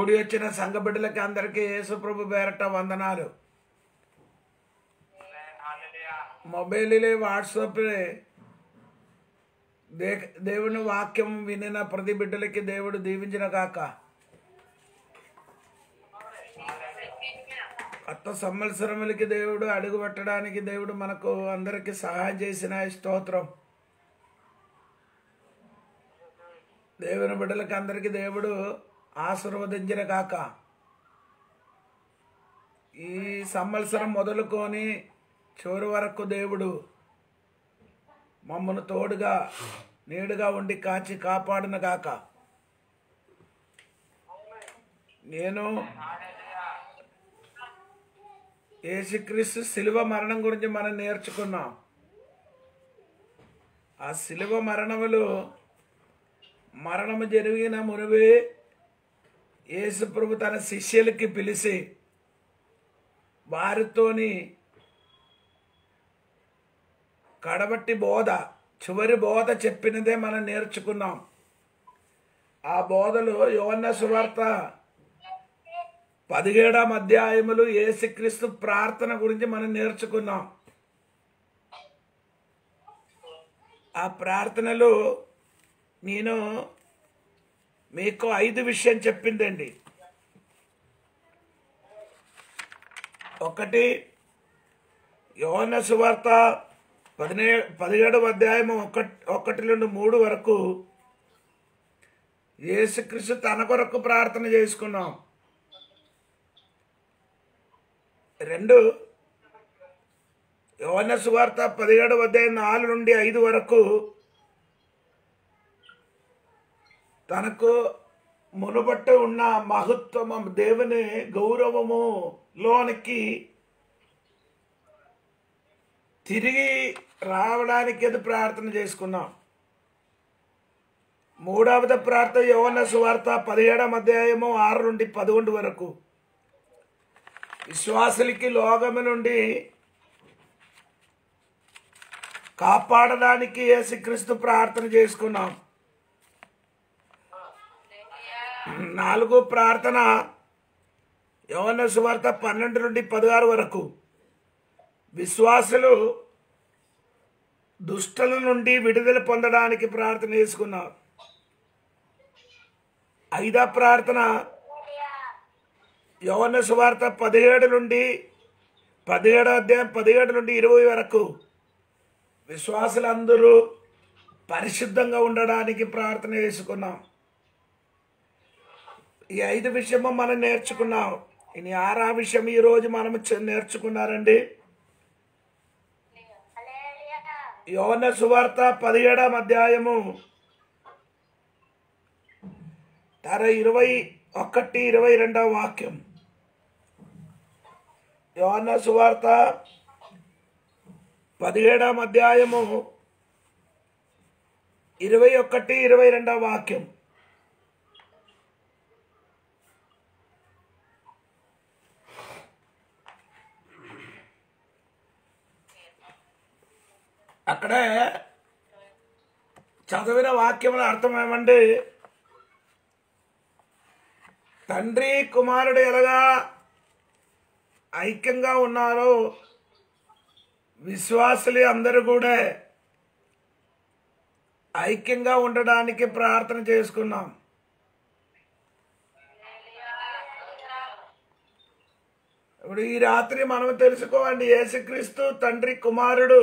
కూడి వచ్చిన సంఘ బిడ్డలకి అందరికీ యేసుప్రభు పేరట వందనాలు మొబైలిలే వాట్సాప్లే దే దేవుని వాక్యం వినిన ప్రతి బిడ్డలకి దేవుడు దీవించిన కాక కొత్త సంవత్సరములకి దేవుడు అడుగు పెట్టడానికి దేవుడు మనకు అందరికి సహాయం చేసిన స్తోత్రం దేవుని బిడ్డలకి అందరికి దేవుడు ఆశీర్వదించిన కాక ఈ సంవత్సరం మొదలుకొని చివరి వరకు దేవుడు మమ్మను తోడుగా నీడుగా ఉండి కాచి కాపాడిన గాక నేను యేసుక్రీస్తు శిలువ మరణం గురించి మనం నేర్చుకున్నాం ఆ శిలువ మరణములు మరణము జరిగిన మునివే యేసుప్రభు తన శిష్యులకి పిలిచి వారితోని కడబట్టి బోధ చివరి బోధ చెప్పినదే మనం నేర్చుకున్నాం ఆ బోధలో యోన్న సువార్త పదిహేడాం అధ్యాయములు ఏసుక్రీస్తు ప్రార్థన గురించి మనం నేర్చుకున్నాం ఆ ప్రార్థనలో నేను మీకు ఐదు విషయం చెప్పిందండి ఒకటి యోన సువార్త పదినే పదిహేడవ అధ్యాయము ఒకటి ఒకటి నుండి మూడు వరకు యేసుక్రీస్తు తన కొరకు ప్రార్థన చేసుకున్నాం రెండు యోన సువార్త పదిహేడవ అధ్యాయం నాలుగు నుండి ఐదు వరకు తనకు మునుబట్టు ఉన్న మహత్వము దేవుని గౌరవము లోనికి తిరిగి రావడానికి అది ప్రార్థన చేసుకున్నాం మూడవది ప్రార్థన యోన సువార్త పదిహేడవ అధ్యాయము ఆరు నుండి పదకొండు వరకు విశ్వాసులకి లోకము నుండి కాపాడడానికి యేసుక్రీస్తు ప్రార్థన చేసుకున్నాం నాలుగో ప్రార్థన యోన సువార్త పన్నెండు నుండి పదహారు వరకు విశ్వాసులు దుష్టల నుండి విడుదల పొందడానికి ప్రార్థన చేసుకున్నారు ఐదా ప్రార్థన యోన సువార్త పదిహేడు నుండి పదిహేడు అధ్యాయం పదిహేడు నుండి ఇరవై వరకు విశ్వాసులందరూ పరిశుద్ధంగా ఉండడానికి ప్రార్థన చేసుకున్నాం ఈ ఐదు విషయము మనం నేర్చుకున్నాం ఇని ఆరా విషయం ఈరోజు మనం చ- నేర్చుకున్నారండి యోన సువార్త పదిహేడాం అధ్యాయము తర ఇరవై ఒకటి ఇరవై రెండవ వాక్యం యోన సువార్త పదిహేడాం అధ్యాయము ఇరవై ఒకటి ఇరవై రెండవ వాక్యం అక్కడే చదివిన వాక్యముల అర్థం ఏమండి తండ్రి కుమారుడు ఎలాగా ఐక్యంగా ఉన్నారో విశ్వాసులు అందరూ కూడా ఐక్యంగా ఉండడానికి ప్రార్థన చేసుకున్నాం ఇప్పుడు ఈ రాత్రి మనం తెలుసుకోండి యేసుక్రీస్తు తండ్రి కుమారుడు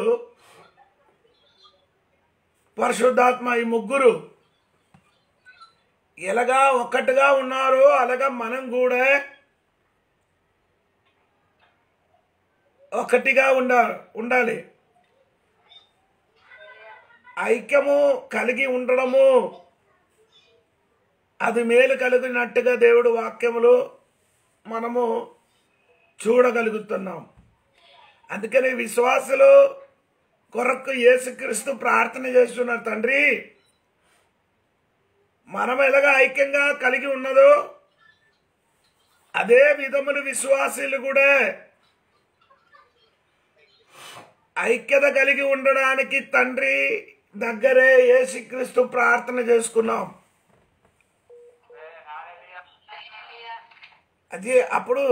పరిశుద్ధాత్మ ఈ ముగ్గురు ఎలాగా ఒక్కటిగా ఉన్నారో అలాగా మనం కూడా ఒకటిగా ఉండ ఉండాలి ఐక్యము కలిగి ఉండడము అది మేలు కలిగినట్టుగా దేవుడు వాక్యములు మనము చూడగలుగుతున్నాం అందుకని విశ్వాసులు కొరకు యేసుక్రీస్తు ప్రార్థన చేస్తున్నారు తండ్రి మనం ఎలాగ ఐక్యంగా కలిగి ఉన్నదో అదే విధములు విశ్వాసులు కూడా ఐక్యత కలిగి ఉండడానికి తండ్రి దగ్గరే యేసుక్రీస్తు ప్రార్థన చేసుకున్నాం అది అప్పుడు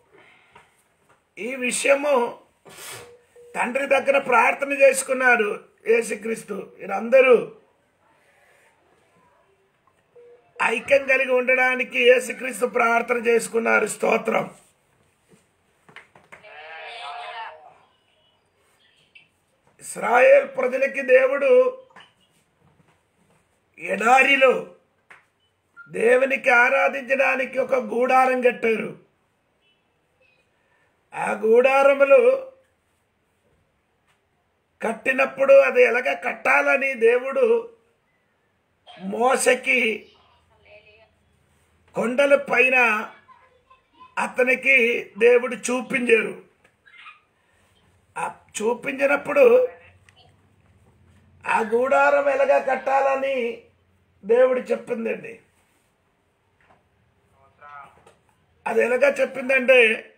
ఈ విషయము తండ్రి దగ్గర ప్రార్థన చేసుకున్నారు యేసుక్రీస్తు వీరందరూ ఐక్యం కలిగి ఉండడానికి యేసుక్రీస్తు ప్రార్థన చేసుకున్నారు స్తోత్రం ఇస్రాయేల్ ప్రజలకి దేవుడు ఎడారిలో దేవునికి ఆరాధించడానికి ఒక గూడారం కట్టారు ఆ గూడారములు కట్టినప్పుడు అది ఎలాగ కట్టాలని దేవుడు మోసకి కొండల పైన అతనికి దేవుడు చూపించారు ఆ చూపించినప్పుడు ఆ గూడారం ఎలాగ కట్టాలని దేవుడు చెప్పిందండి అది ఎలాగా చెప్పిందంటే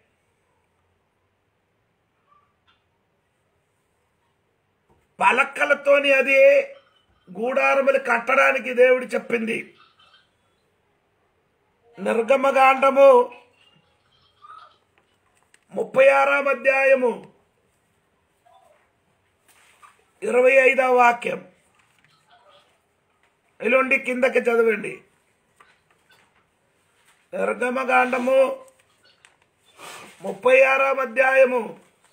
పలక్కలతోని అది గూడారములు కట్టడానికి దేవుడు చెప్పింది నిర్గమకాండము ముప్పై ఆరాం అధ్యాయము ఇరవై ఐదవ వాక్యం ఎల్లుండి కిందకి చదవండి నిర్గమకాండము ముప్పై ఆరాం అధ్యాయము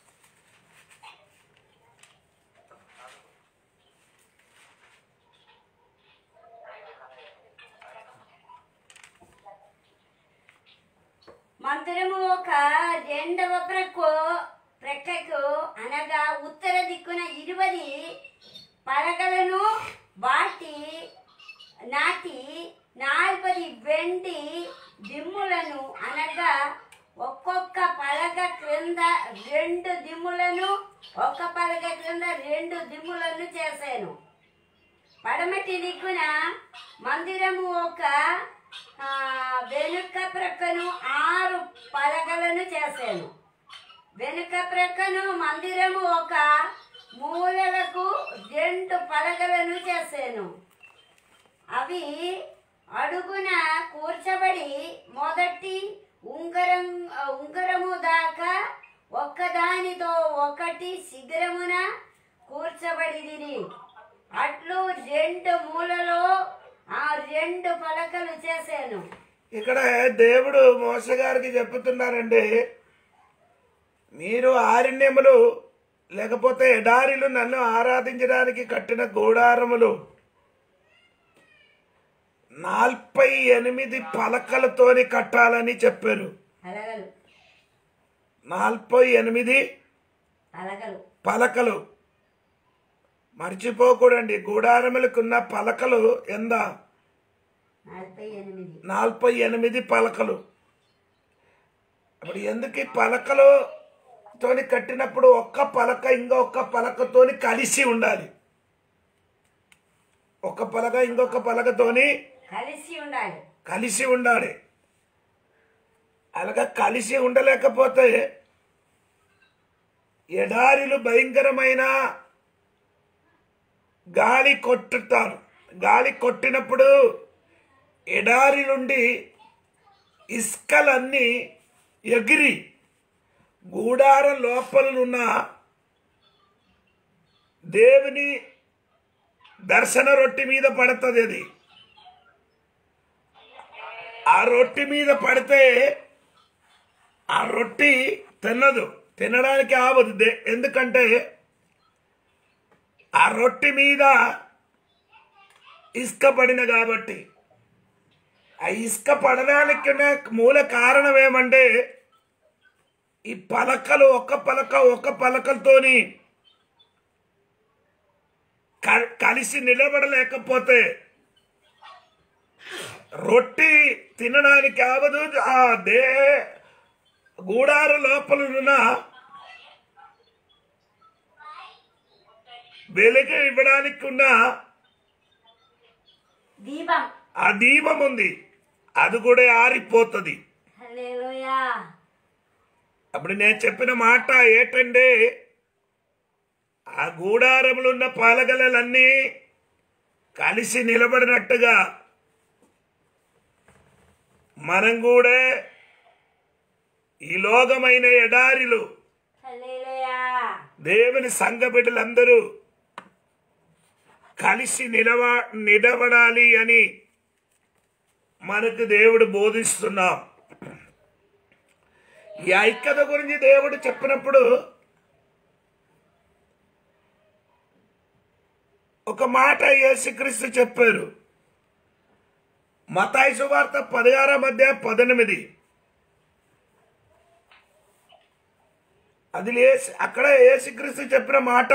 మందిరము ఒక రెండవ ప్రక్కు ప్రక్కకు అనగా ఉత్తర దిక్కున ఇరువది పలకలను వాటి నాటి నాల్పది వెండి దిమ్ములను అనగా ఒక్కొక్క పలక క్రింద రెండు దిమ్ములను ఒక్క పలక క్రింద రెండు దిమ్ములను చేశాను పడమటి దిక్కున మందిరము ఒక ఆ, వెనుక ప్రక్కను ఆరు పలకలను చేశాను వెనుక ప్రక్కను మందిరము ఒక మూలలకు రెండు పలకలను చేశాను అవి అడుగున కూర్చబడి మొదటి ఉంగరం ఉంగరము దాకా ఒక్కదానితో ఒకటి శిఖరమున కూర్చబడిదిని అట్లు రెండు మూలలో ఆ రెండు పలకలు చేశాను ఇక్కడ దేవుడు మోసగారికి చెప్తున్నారండి మీరు ఆరణ్యములు లేకపోతే ఎడారిలు నన్ను ఆరాధించడానికి కట్టిన గూడారములు నలభై ఎనిమిది పలకలతోని కట్టాలని చెప్పారు పలకలు నలభై ఎనిమిది పలకలు పలకలు మర్చిపోకూడండి గూడారములకున్న పలకలు ఎందా నలభై ఎనిమిది నలభై ఎనిమిది పలకలు అప్పుడు ఎందుకు ఈ పలకలు తోని కట్టినప్పుడు ఒక్క పలక ఇంకొక పలకతోని కలిసి ఉండాలి ఒక పలక ఇంకొక పలకతోని కలిసి ఉండాలి కలిసి ఉండాలి అలాగా కలిసి ఉండలేకపోతే ఎడారిలు భయంకరమైన గాలి కొట్టుతారు గాలి కొట్టినప్పుడు ఎడారి నుండి ఇసుకలన్నీ ఎగిరి గూడారం లోపలున్న దేవుని దర్శన రొట్టె మీద పడుతుంది అది ఆ రొట్టె మీద పడితే ఆ రొట్టి తినదు తినడానికి ఆవదు దే- ఎందుకంటే ఆ రొట్టె మీద ఇసుక పడిన కాబట్టి ఆ ఇసుక పడడానికి ఉన్న మూల కారణం ఏమంటే ఈ పలకలు ఒక పలక ఒక పలకలతోని క- కలిసి నిలబడలేకపోతే రొట్టి తినడానికి అవదు ఆ దే గూడార లోపల ఉన్న వెలుగు ఇవ్వడానికి ఉన్న దీపం ఆ దీపం ఉంది అది కూడా ఆరిపోతుంది హల్లెలూయా అప్పుడు నేను చెప్పిన మాట ఏంటంటే ఆ గూడారములు ఉన్న పాలగలలన్నీ కలిసి నిలబడినట్టుగా మనం కూడా ఈ లోకమైన ఎడారిలో హల్లెలూయా దేవుని సంఘ బిడ్డలందరూ కలిసి నిలవ నిలబడాలి అని మనకు దేవుడు బోధిస్తున్నాం ఈ ఐక్యత గురించి దేవుడు చెప్పినప్పుడు ఒక మాట యేసుక్రీస్తు చెప్పారు మతాయి సువార్త పదహార మధ్య పద్దెనిమిది అది లేసి అక్కడ యేసుక్రీస్తు చెప్పిన మాట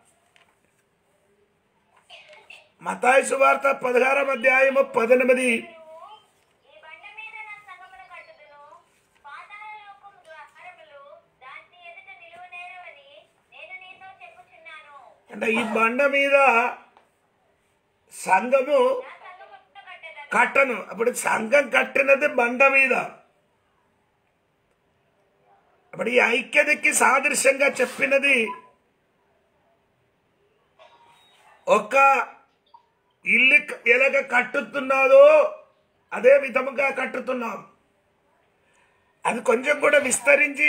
మతాయి సువార్త పదహారం అధ్యాయము పద్దెనిమిది ఈ బండ మీద నా సంగమును కట్టుదును పాతాళ లోకం ద్వారములు దాని ఎదుట నిలువనేరవని నేను నీతో చెప్పుచున్నాను అంటే ఈ బండ మీద సంఘము నా సంగమును కట్టెదను కట్టను అప్పుడు సంఘం కట్టినది బండ మీద అప్పుడు ఈ ఐక్యతకి సాదృశ్యంగా చెప్పినది ఒక ఇల్లు ఎలాగ కట్టుతున్నాదో అదే విధముగా కట్టుతున్నాం అది కొంచెం కూడా విస్తరించి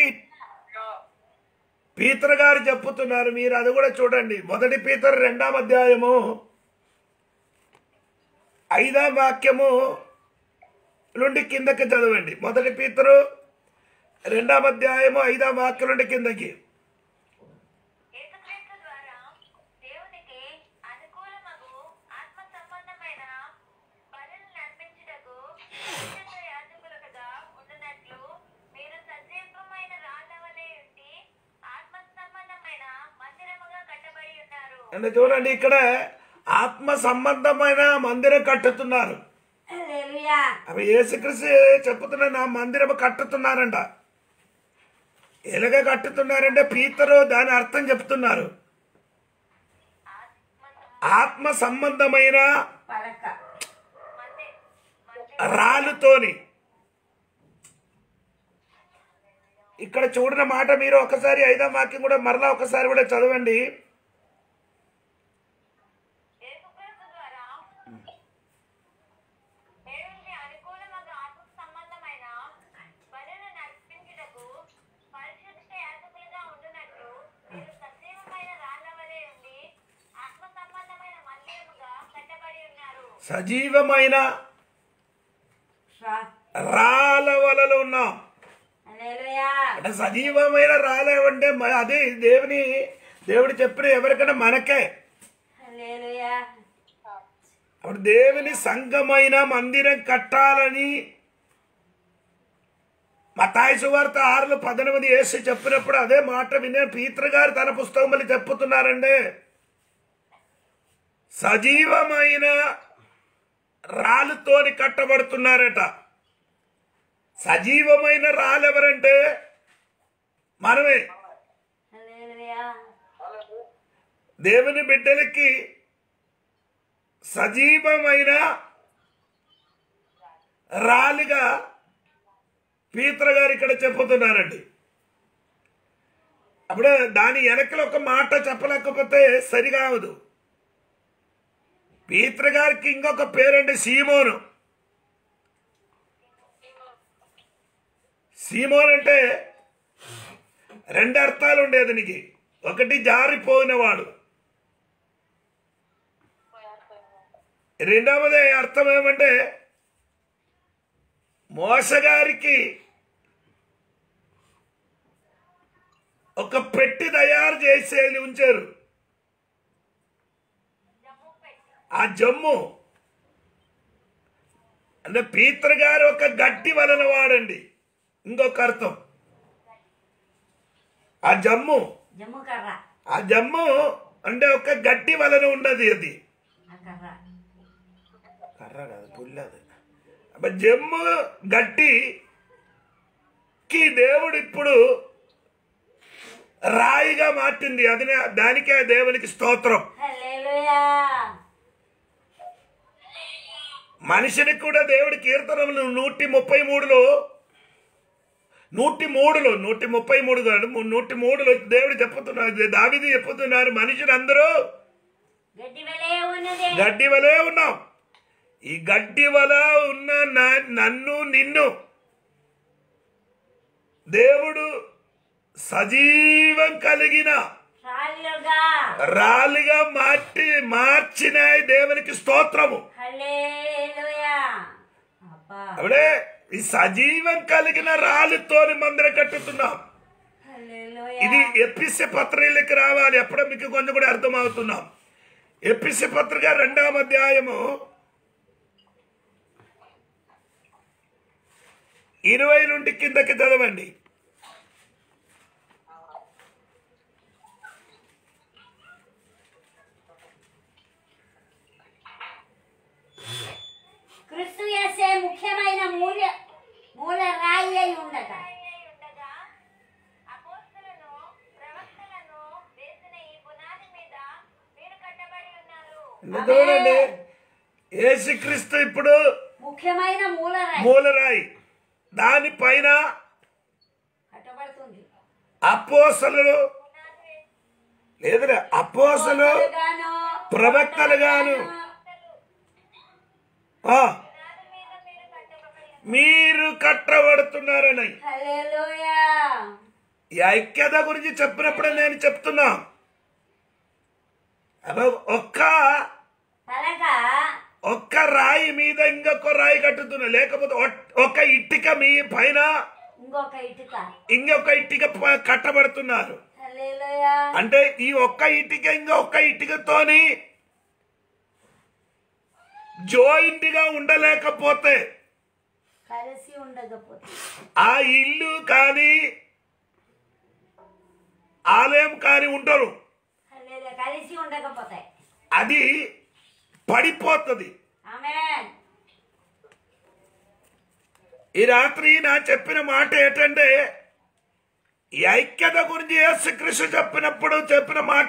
పీతర్ గారు చెప్పుతున్నారు మీరు అది కూడా చూడండి మొదటి పీతర్ రెండాం అధ్యాయము ఐదాం వాక్యము నుండి కిందకి చదవండి మొదటి పీతరు రెండాం అధ్యాయము ఐదాం వాక్యం నుండి కిందకి యేసుక్రీస్తు ద్వారా దేవునికి అనుకూలమగు ఆత్మ సంబంధమైన బలులను నర్పించుటకు పరిశుద్ధ యాజకులుగా ఉండునట్లు మీరు సజీవమైన రాళ్ళ వలె ఉండి ఆత్మ సంబంధమైన మందిరముగా కట్టబడి ఉన్నారు అంటే చూడండి ఇక్కడ ఆత్మ సంబంధమైన మందిరం కట్టుతున్నారు హల్లెలూయా అవి యేసుక్రీస్తు చెప్పుతున్న నా మందిరం కట్టుతున్నారంట ఎలాగ కట్టుతున్నారంటే పీతరు దాని అర్థం చెప్తున్నారు ఆత్మ సంబంధమైన పలక మంది రాళ్ళతోని ఇక్కడ చూడిన మాట మీరు ఒకసారి ఐదాం వాక్యం కూడా మరలా ఒకసారి కూడా చదవండి యేసుక్రీస్తు ద్వారా దేవునికి అనుకూలమగు ఆత్మ సంబంధమైన బలులను నర్పించుటకు పరిశుద్ధ యాజకులుగా ఉండునట్లు మీరు సజీవమైన రాళ్ళ వలె ఉండి ఆత్మ సంబంధమైన మందిరముగా కట్టబడి ఉన్నారు సజీవమైన రా రాళ్ళ వలలో ఉన్నాం హల్లెలూయా అంటే సజీవమైన రాలేవంటే మ- అదే దేవుని దేవుడు చెప్పిన ఎవరికైనా మనకే హల్లెలూయా అప్పుడు దేవుని సంఘమైన మందిరం కట్టాలని మతాయి సువార్త ఆరులో పద్దెనిమిది వేసి చెప్పినప్పుడు అదే మాట వినే పీత్ర గారు తన పుస్తకములు చెప్పుతున్నారండి సజీవమైన రాళ్ళతోని కట్టబడుతున్నారట సజీవమైన రాళ్ళు ఎవరంటే మనమే హల్లెలూయా దేవుని బిడ్డలకి సజీవమైన రాలిగా పీత్ర గారు ఇక్కడ చెప్పుతున్నారండి అప్పుడు దాని వెనకలో ఒక మాట చెప్పలేకపోతే సరికావదు పీత్ర గారికి ఇంకొక పేరండి సీమోను సీమోన్ అంటే రెండు అర్థాలు ఉండేది నీకు ఒకటి జారిపోయినవాడు రెండవది అర్థం ఏమంటే మోసగారికి ఒక పెట్టి తయారు చేసేది ఉంచారు ఆ జమ్ము అంటే పీత్ర గారు ఒక గట్టి వలన వాడండి ఇంకొక అర్థం ఆ జమ్ము జమ్ము కర్ర ఆ జమ్ము అంటే ఒక గట్టి వలన ఉండదు అది ఆ కర్ర కర్ర కాదు పుల్లి అది అబ్బ జమ్ము గట్టికి దేవుడు ఇప్పుడు రాయిగా మార్చింది అది దానికే దేవునికి స్తోత్రం హల్లెలూయా మనిషిని కూడా దేవుడి కీర్తనములు నూటి ముప్పై మూడులో నూటి మూడులో నూటి ముప్పై మూడు కాదు ము- నూటి మూడులో దేవుడు చెప్పుతున్నారు దావిది చెప్పుతున్నారు మనుషులు అందరూ గడ్డి వలే ఉన్నది గడ్డి వలే ఉన్నాం ఈ గడ్డి వల ఉన్న నా- నన్ను నిన్ను దేవుడు సజీవం కలిగిన రాళ్ళుగా రాలిగా మార్చి మార్చిన దేవునికి స్తోత్రము హల్లెలూయా అబ్బా అప్పుడే ఈ సజీవం కలిగిన రాలితోని మందిరం కట్టుతున్నాం హల్లెలూయా ఇది ఎపిసి పత్రికలకి రావాలి ఎప్పుడో మీకు కొంచెం కూడా అర్థమవుతున్నాం ఎపిసి పత్రిక రెండవ అధ్యాయము ఇరవై నుండి కిందకి చదవండి క్రిస్తు యేసే ముఖ్యమైన మూల మూల రాయి అయి ఉండట అయి ఉండగా అపోస్తలను ప్రవక్తలను వేసిన ఈ పునాది మీద మీరు కట్టబడి ఉన్నారు చూడండి యేసుక్రీస్తు ఇప్పుడు ముఖ్యమైన మూల రాయి మూలరాయి దానిపైన కట్టబడుతుంది అపోసలు లేదురా అపోసలు గాను ప్రవక్తలుగాను ఆ, పునాది మీద మీరు కట్టబడి మీరు కట్టబడుతున్నారని హల్లెలూయా ఈ ఐక్యత గురించి చెప్పినప్పుడే నేను చెప్తున్నా అబ్బా, ఒక్క పలక ఒక్క రాయి మీద ఇంకొక రాయి కట్టుతున్నా లేకపోతే ఒట్- ఒక ఇటుక మీ పైన ఇంకొక ఇటుక ఇంకొక ఇటుక ప- కట్టబడుతున్నారు హల్లెలూయా అంటే ఈ ఒక్క ఇటుక ఇంకొక ఇటుకతోని జాయింట్ గా ఉండలేకపోతే కలిసి ఉండకపోతే ఆ ఇల్లు కానీ ఆలయం కానీ ఉండరు హల్లెలూయా కలిసి ఉండకపోతే అది పడిపోతుంది ఆమేన్ ఈ రాత్రి నా చెప్పిన మాట ఏంటంటే ఈ ఐక్యత గురించి యేసుక్రీస్తు చెప్పినప్పుడు చెప్పిన మాట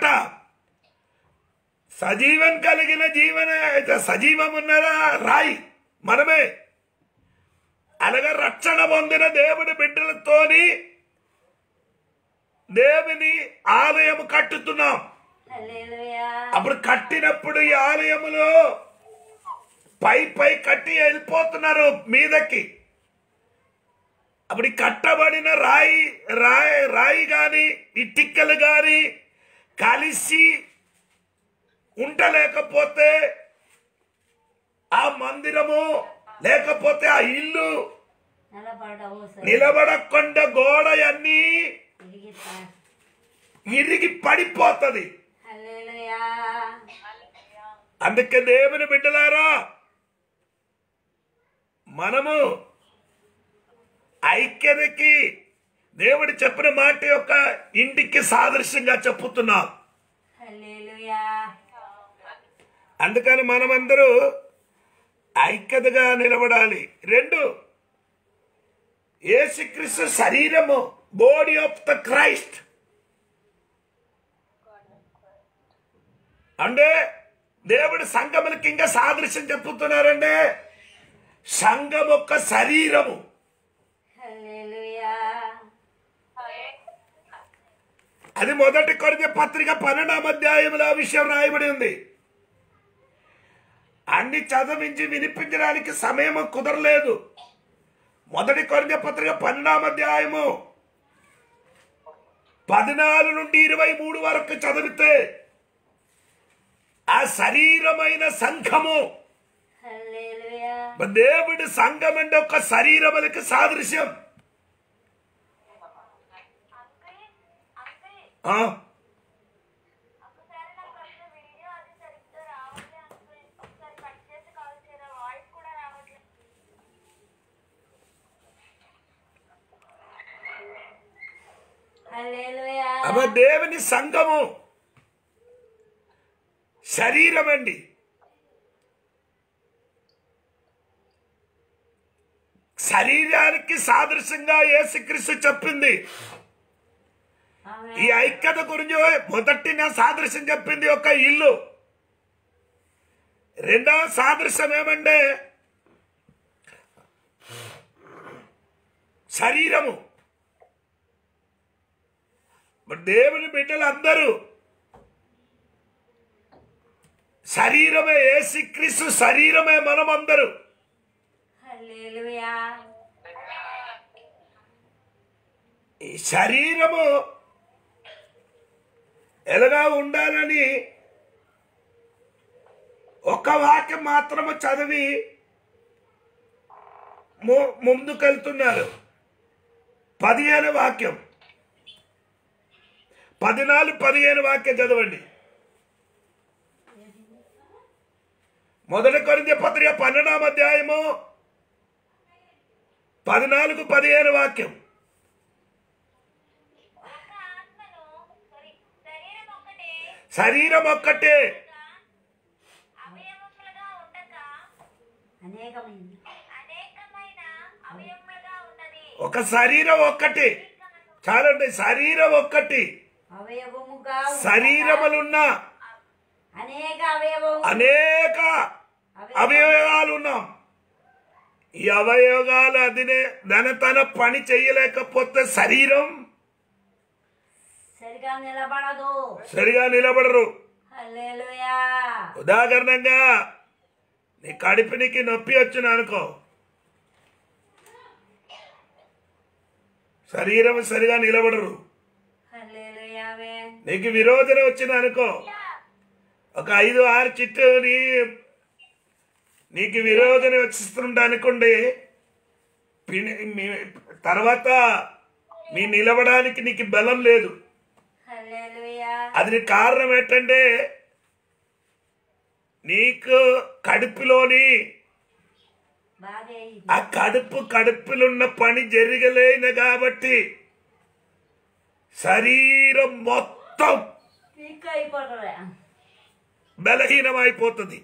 సజీవం కలిగిన జీవన సజీవం ఉన్నదా రాయి మనమే అలాగే రక్షణ పొందిన దేవుని బిడ్డలతోని దేవుని ఆలయం కట్టుతున్నాం హల్లెలూయా అప్పుడు కట్టినప్పుడు ఈ ఆలయములో పై పై కట్టి వెళ్ళిపోతున్నారు మీదకి అప్పుడు ఈ కట్టబడిన రాయి రాయి రాయి గాని ఇటిక్కలు గాని కలిసి ఉండలేకపోతే ఆ మందిరము లేకపోతే ఆ ఇల్లు నిలబడవు నిలబడకుండా గోడ అన్నీ తిరిగితా ఇరిగి పడిపోతుంది హల్లెలూయా అందుకే దేవుని బిడ్డలారా మనము ఐక్యతకి దేవుడు చెప్పిన మాట యొక్క ఇంటికి సాదృశ్యంగా చెప్పుతున్నాం హల్లెలూయా అందుకని మనమందరూ ఐక్యతగా నిలబడాలి రెండు యేసుక్రీస్తు శరీరము బాడీ ఆఫ్ ద క్రైస్ట్ అంటే దేవుడు సంఘములకి ఇంకా సాదృశ్యం చెప్పుతున్నారంటే సంఘం యొక్క శరీరము హల్లెలూయా అది మొదటి కొరిత పత్రిక పన్నెండాం అధ్యాయంలో ఆ విషయం రాయబడి ఉంది అన్ని చదివించి వినిపించడానికి సమయం కుదరలేదు మొదటి కొరిత పత్రిక పన్నెండాం అధ్యాయము పద్నాలుగు నుండి ఇరవై మూడు వరకు చదివితే ఆ శరీరమైన సంఘము హల్లెలూయా దేవుడి సంఘం అంటే ఒక శరీరములకి సాదృశ్యం అంకుల్ అంకుల్ ఆ, ఒకసారి నాకు అసలు వీడియో అది సరిగ్గా రావట్లే అంకుల్ ఒకసారి కట్ చేసి కాల్ చేయరా వాయిస్ కూడా రావట్లేదు హల్లెలూయా అవ దేవుని సంఘము శరీరం అండి శరీరానికి సాదృశ్యంగా యేసుక్రీస్తు చెప్పింది ఆమేన్ ఈ ఐక్యత గురించి మొదటి నా సాదృశ్యం చెప్పింది ఒక ఇల్లు రెండవ సాదృశ్యం ఏమంటే శరీరము మరి దేవుని బిడ్డలు అందరూ శరీరమే ఏసుక్రీస్తు శరీరమే మనమందరూ హల్లెలూయా ఈ శరీరము ఎలాగా ఉండాలని ఒక వాక్యం మాత్రము చదివి ము- ముందుకెళ్తున్నారు పదిహేను వాక్యం పద్నాలుగు పదిహేను వాక్యం చదవండి మొదటి కొరింథీ పత్రిక పన్నెండాం అధ్యాయము పద్నాలుగు పదిహేను వాక్యం ఒక్క ఆత్మను సారీ శరీరం ఒక్కటే శరీరం ఒక్కటే అవయవములుగా ఉండక అనేకమైన అనేకమైన అవయవములుగా ఉన్నది ఒక శరీరం ఒక్కటి చాలండి శరీరం ఒక్కటి అవయవముగా ఉన్న శరీరములున్న అనేక అవయవము అనేక అవయవాలు ఉన్నాం ఈ అవయవాలు అదినే దాని తన పని చేయలేకపోతే శరీరం సరిగా నిలబడదు సరిగా నిలబడరు హల్లెలూయా ఉదాహరణంగా నీ కడుపునికి నొప్పి వచ్చిన అనుకో శరీరం సరిగా నిలబడరు హల్లెలూయా ఆమేన్ నీకు విరోధన వచ్చిన అనుకో ఒక ఐదు ఆరు చిట్టు నీ నీకు విరోధన వచ్చిస్తుండ అనుకోండి పిని- మీ- తర్వాత మీ నిలవడానికి నీకు బలం లేదు హల్లెలూయా అది నీ కారణం ఏంటంటే నీకు కడుపులోని బాధే ఆ కడుపు కడుపులున్న పని జరగలేను కాబట్టి శరీరం మొత్తం వీక్ అయిపోతుంది బలహీనమైపోతుంది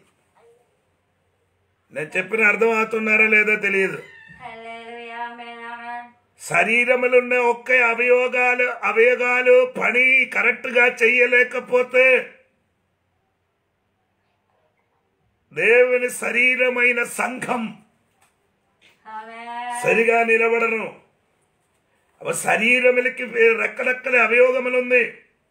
నేను చెప్పిన అర్థం అవుతున్నారా లేదో తెలియదు హల్లెలూయా ఆమేన్ ఆమేన్ శరీరములో ఉన్న ఒక్క అవయోగాలు అవయోగాలు పని కరెక్ట్ గా చెయ్యలేకపోతే దేవుని శరీరమైన సంఘం ఆమేన్ సరిగా నిలబడను అవ శరీరములకి రెక్కడెక్కల అవయోగములుంది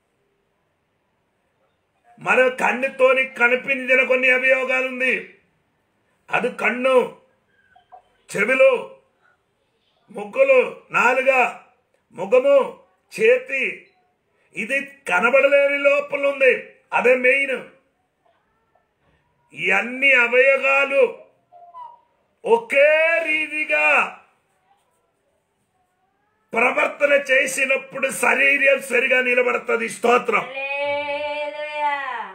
మన కన్నుతోని కనిపించిన కొన్ని అవయోగాలుంది అది కన్ను చెవిలు ముగ్గులు నాలుగ ముఖము చేతి ఇది కనబడలేని లోపల ఉంది అదే మెయిన్ ఈ అన్ని అవయవాలు ఒకే రీతిగా ప్రవర్తన చేసినప్పుడు శరీరం సరిగా నిలబడుతుంది స్తోత్రం హల్లెలూయా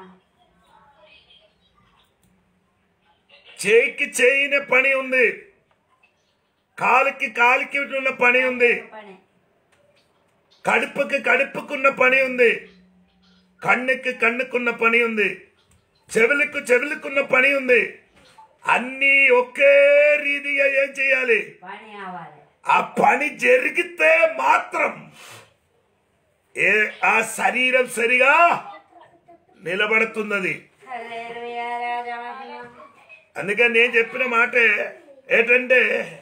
చేయికి చేయని పని ఉంది కాలుకి కాలికి ఉన్న పని ఉంది పని కడుపుకి కడుపుకున్న పని ఉంది కన్నుకి కన్నుకున్న పని ఉంది చెవులకు చెవులకున్న పని ఉంది అన్నీ ఒకే రీతిగా ఏం చేయాలి పని అవ్వాలి ఆ పని జరిగితే మాత్రం ఏ ఆ శరీరం సరిగా నిలబడుతున్నది హల్లెలూయా రాజా మహిమ అందుకని నేను చెప్పిన మాటే ఏంటంటే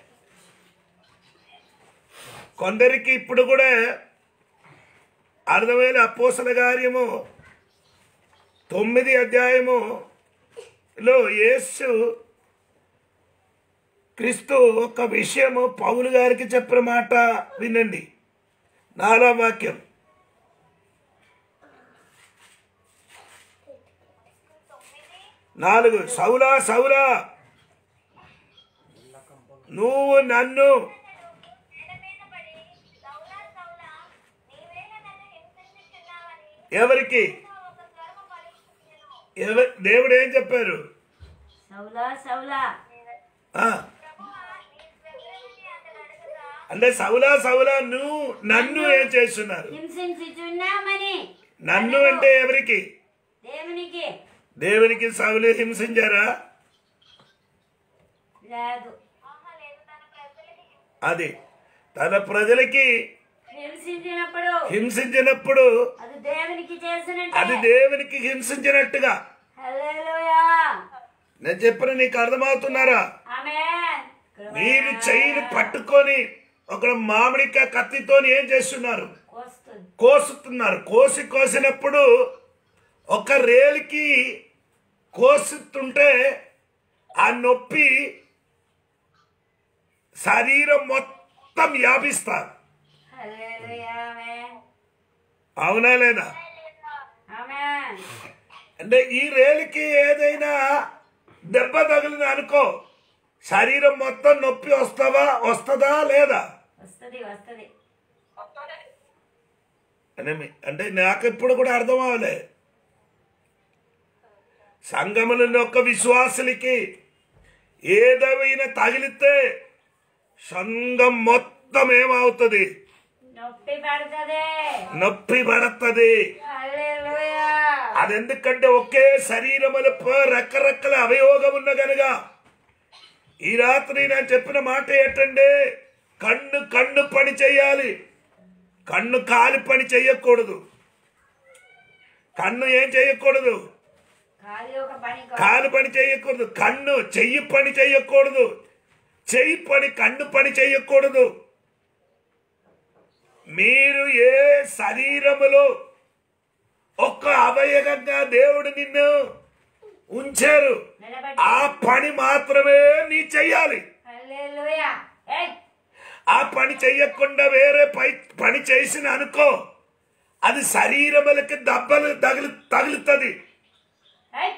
కొందరికి ఇప్పుడు కూడా అర్థమైన అపోసల కార్యము తొమ్మిది అధ్యాయము లో యేసు క్రీస్తు ఒక విషయము పౌలు గారికి చెప్పిన మాట వినండి నాలా వాక్యం నాలుగు సౌలా సౌలా నువ్వు నన్ను నేల మీద పడి సౌలా సౌలా నీవేగా నన్ను హింసించుచున్నావని ఎవరికి ఒక స్వరము పలుకుతున్నాను ఎవ- దేవుడు ఏం చెప్పారు సౌలా సౌలా ఆ, ప్రభువా నీ స్వగ్రహిని అతడు అడుగుగా అంటే సౌలా సౌలా నువ్వు నన్ను ఏం చేస్తున్నారు హింసించుచున్నామని నన్ను అంటే ఎవరికి దేవునికి దేవునికి సౌలు హింసించారా లేదు ఆహా లేదు తన ప్రజలకి అది తన ప్రజలకి హింసించినప్పుడు హింసించినప్పుడు అది దేవునికి చేసినట్టే అది దేవునికి హింసించినట్టుగా హల్లెలూయా నేను చెప్పిన నీకు అర్థమవుతున్నారా ఆమేన్ మీరు చెయ్యిని పట్టుకొని ఒక మామిడికాయ కత్తితోని ఏం చేస్తున్నారు వస్తుంది కోసుతున్నారు కోసి కోసినప్పుడు ఒక రేలుకి కోసిస్తుంటే ఆ నొప్పి శరీరం మొత్తం వ్యాపిస్తారు హల్లెలూయా ఆమేన్ అవునా లేదా ఆమేన్ అంటే ఈ రేలుకి ఏదైనా దెబ్బ తగిలింది అనుకో శరీరం మొత్తం నొప్పి వస్తావా వస్తుందా లేదా వస్తది వస్తది అంటే మీ- అంటే నాకు ఇప్పుడు కూడా అర్థం అవ్వలే సంఘములను ఒక విశ్వాసులకి ఏదైనా తగిలితే సంఘం మొత్తం ఏమవుతుంది నొప్పి పడుతుంది నొప్పి పడుతుంది హల్లెలూయా అదెందుకంటే ఒకే శరీరముల ప- రకరకాల అవయోగం ఉన్న గనుక ఈ రాత్రి నేను చెప్పిన మాట ఏంటంటే కన్ను కన్ను పని చేయాలి కన్ను కాలి పని చేయకూడదు కన్ను ఏం చేయకూడదు ఖాళీ ఒక పని కో- కాలు పని చేయకూడదు కన్ను చెయ్యి పని చేయకూడదు చెయ్యి పని కన్ను పని చేయకూడదు మీరు ఏ శరీరములో ఒక్క అవయవంగా దేవుడు నిన్ను ఉంచారు నిలబెట్టి ఆ పని మాత్రమే నీ చెయ్యాలి హల్లెలూయా ఏయ్ ఆ పని చెయ్యకుండా వేరే పై పని చేసిన అనుకో అది శరీరములకి దెబ్బలు తగిలి తగులుతుంది ఏయ్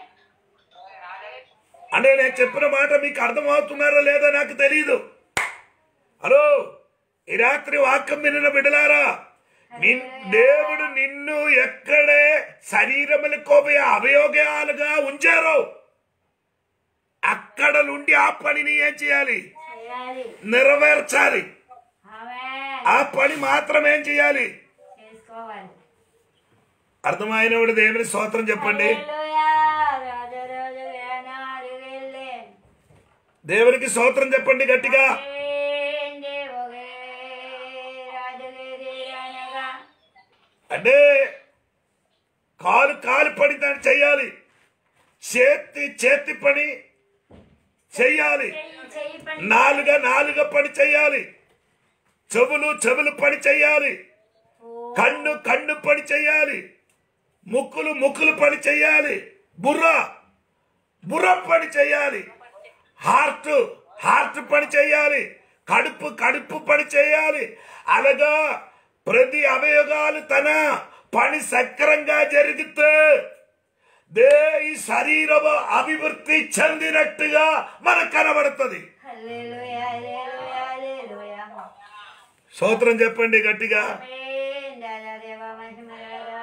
అంటే నేను చెప్పిన మాట మీకు అర్థమవుతున్నారో లేదో నాకు తెలియదు హలో ఈ రాత్రి వాక్యం వినిన బిడలారా నిన్- దేవుడు నిన్ను ఎక్కడే శరీరములకు అవయోగాలుగా ఉంచారో అక్కడ నుండి ఆ పనిని ఏం చేయాలి చేయాలి నెరవేర్చాలి ఆమేన్ ఆ పని మాత్రం ఏం చేయాలి చేసుకోవాలి అర్థమైనప్పుడు దేవుని స్తోత్రం చెప్పండి హల్లెలూయా రాజు రాజు వేనాడు వెళ్ళే దేవునికి స్తోత్రం చెప్పండి గట్టిగా ఏంది ఒకే రాజులేది అనగా అంటే కాలు కాలు పని దాన్ని చెయ్యాలి చేతి చేతి పని చెయ్యాలి చెయ్యి చెయ్యి పని నాలుగ నాలుగ పని చెయ్యాలి చెవులు చెవులు పని చెయ్యాలి కన్ను కన్ను పని చెయ్యాలి ముక్కులు ముక్కులు పని చెయ్యాలి బుర్ర బుర్ర పని చెయ్యాలి హార్ట్ హార్ట్ పని చెయ్యాలి కడుపు కడుపు పని చేయాలి అలాగా ప్రతి అవయవాలు తన పని సక్రంగా జరిగితే దే ఈ శరీరము అభివృద్ధి చెందినట్టుగా మనకు కనబడుతుంది హల్లెలూయా హల్లెలూయా హల్లెలూయా స్తోత్రం చెప్పండి గట్టిగా ఆమేన్ రాజా దేవా మహిమరాజా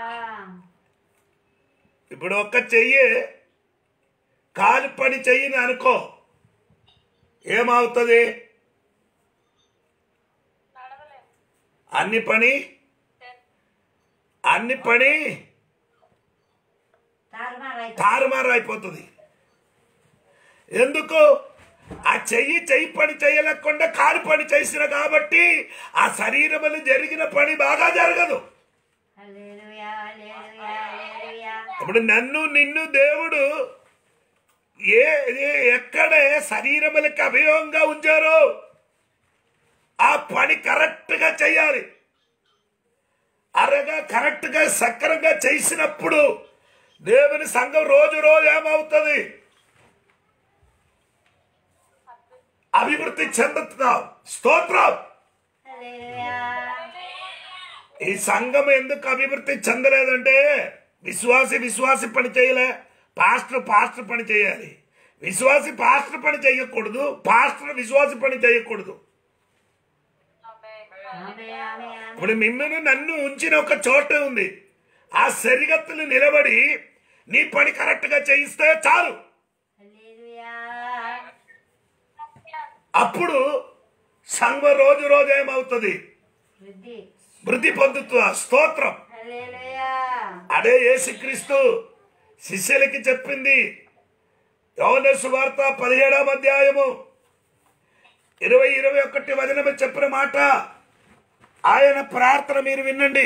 ఇప్పుడు ఒక్క చెయ్యి కాలు పని చెయ్యని అనుకో ఏమవుతుంది అన్ని పని అన్ని పని తారుమారైతే తారుమారు అయిపోతుంది ఎందుకు ఆ చెయ్యి చెయ్యి పని చేయలేకుండా కాలు పని చేసిన కాబట్టి ఆ శరీరములు జరిగిన పని బాగా జరగదు హల్లెలూయా హల్లెలూయా హల్లెలూయా ఇప్పుడు నన్ను నిన్ను దేవుడు ఏ ఏ- ఎక్కడే శరీరములకు అభయంగా ఉంచారో ఆ పని కరెక్ట్ గా చేయాలి అరగా కరెక్ట్ గా సక్రంగా చేసినప్పుడు దేవుని సంఘం రోజు రోజు ఏమవుతుంది అభివృద్ధి చెందుతున్నాం స్తోత్రం హల్లెలూయా ఈ సంఘం ఎందుకు అభివృద్ధి చెందలేదంటే విశ్వాసి విశ్వాసి పని చేయలే పాస్టర్ పాస్టర్ పని చేయాలి విశ్వాసి పాస్టర్ పని చేయకూడదు పాస్టర్ విశ్వాసి పని చేయకూడదు ఆమేన్ ఆమేన్ ఆమేన్ ఇప్పుడు మిమ్మల్ని నన్ను ఉంచిన ఒక చోట ఉంది ఆ సరిగత్తులు నిలబడి నీ పని కరెక్ట్ గా చేయిస్తే చాలు హల్లెలూయా అప్పుడు సంఘం రోజు రోజు ఏమవుతుంది వృద్ధి వృద్ధి పొందుతుంది స్తోత్రం హల్లెలూయా అదే యేసుక్రీస్తు శిష్యులకి చెప్పింది యోన సువార్త పదిహేడవ అధ్యాయము ఇరవై ఇరవై ఒకటి వచనము చెప్పిన మాట ఆయన ప్రార్థన మీరు వినండి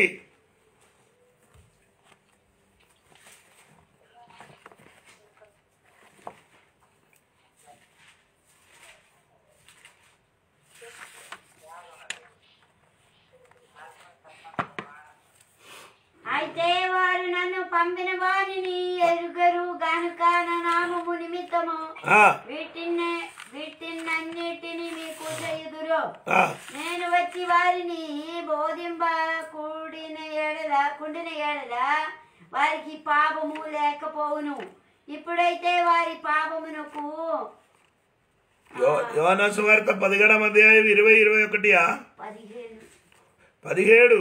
అయితే వారు నన్ను పంపిన వారిని ఎరుగరు గనుక నా నామము నిమిత్తము ఆ, వీటిని వీటినన్నిటిని మీకు చేయుదురు ఆ, నేను వచ్చి వారిని బోధింప కూడిన ఎడల కుండిన ఎడల వారికి పాపము లేకపోవును ఇప్పుడైతే వారి పాపమునకు యో- యోనా సువార్త పదిహేడవ అధ్యాయం ఇరవై ఇరవై ఒకటియా పదిహేను పదిహేడు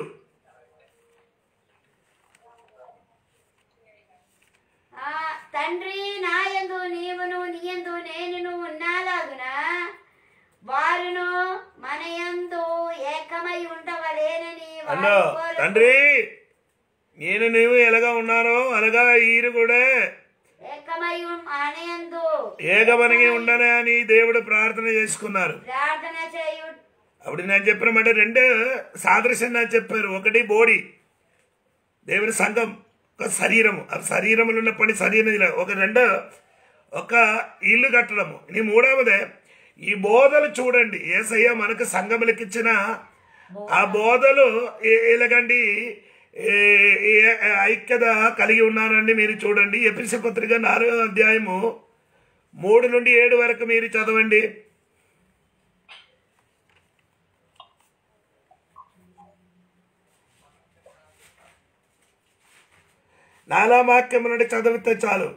ఆ తండ్రి నాయందు నీవును నీయందు నేనును ఉన్నాలాగున వారును మనయందు ఏకమై ఉండవలేనని వారు అన్నో కోరు- తండ్రి నేను నీవు ఎలాగా ఉన్నానో అలాగా ఈరు కూడా ఏకమై మనయందు ఏకమనిగి ఉండనే అని దేవుడు ప్రార్థన చేసుకున్నారు ప్రార్థన చేయు అప్పుడు నేను చెప్పిన మాట రెండు సాదృశ్యం నాకు చెప్పారు ఒకటి బోడి దేవుని సంఘం ఒక శరీరము ఆ శరీరములు ఉన్న పని శరీరం ఇలా. ఒక రెండు ఒక ఇల్లు కట్టడము ఇది మూడవదే ఈ బోధలు చూడండి ఏసయ్య మనకు సంఘములకిచ్చిన ఆ బోధలు ఏ- ఎలాగండి ఏ- ఏ- ఐక్యత కలిగి ఉన్నారండి మీరు చూడండి ఎపిసి పత్రిక నాలుగో అధ్యాయము మూడు నుండి ఏడు వరకు మీరు చదవండి నాలా వాక్యము నుండి చదివితే చాలు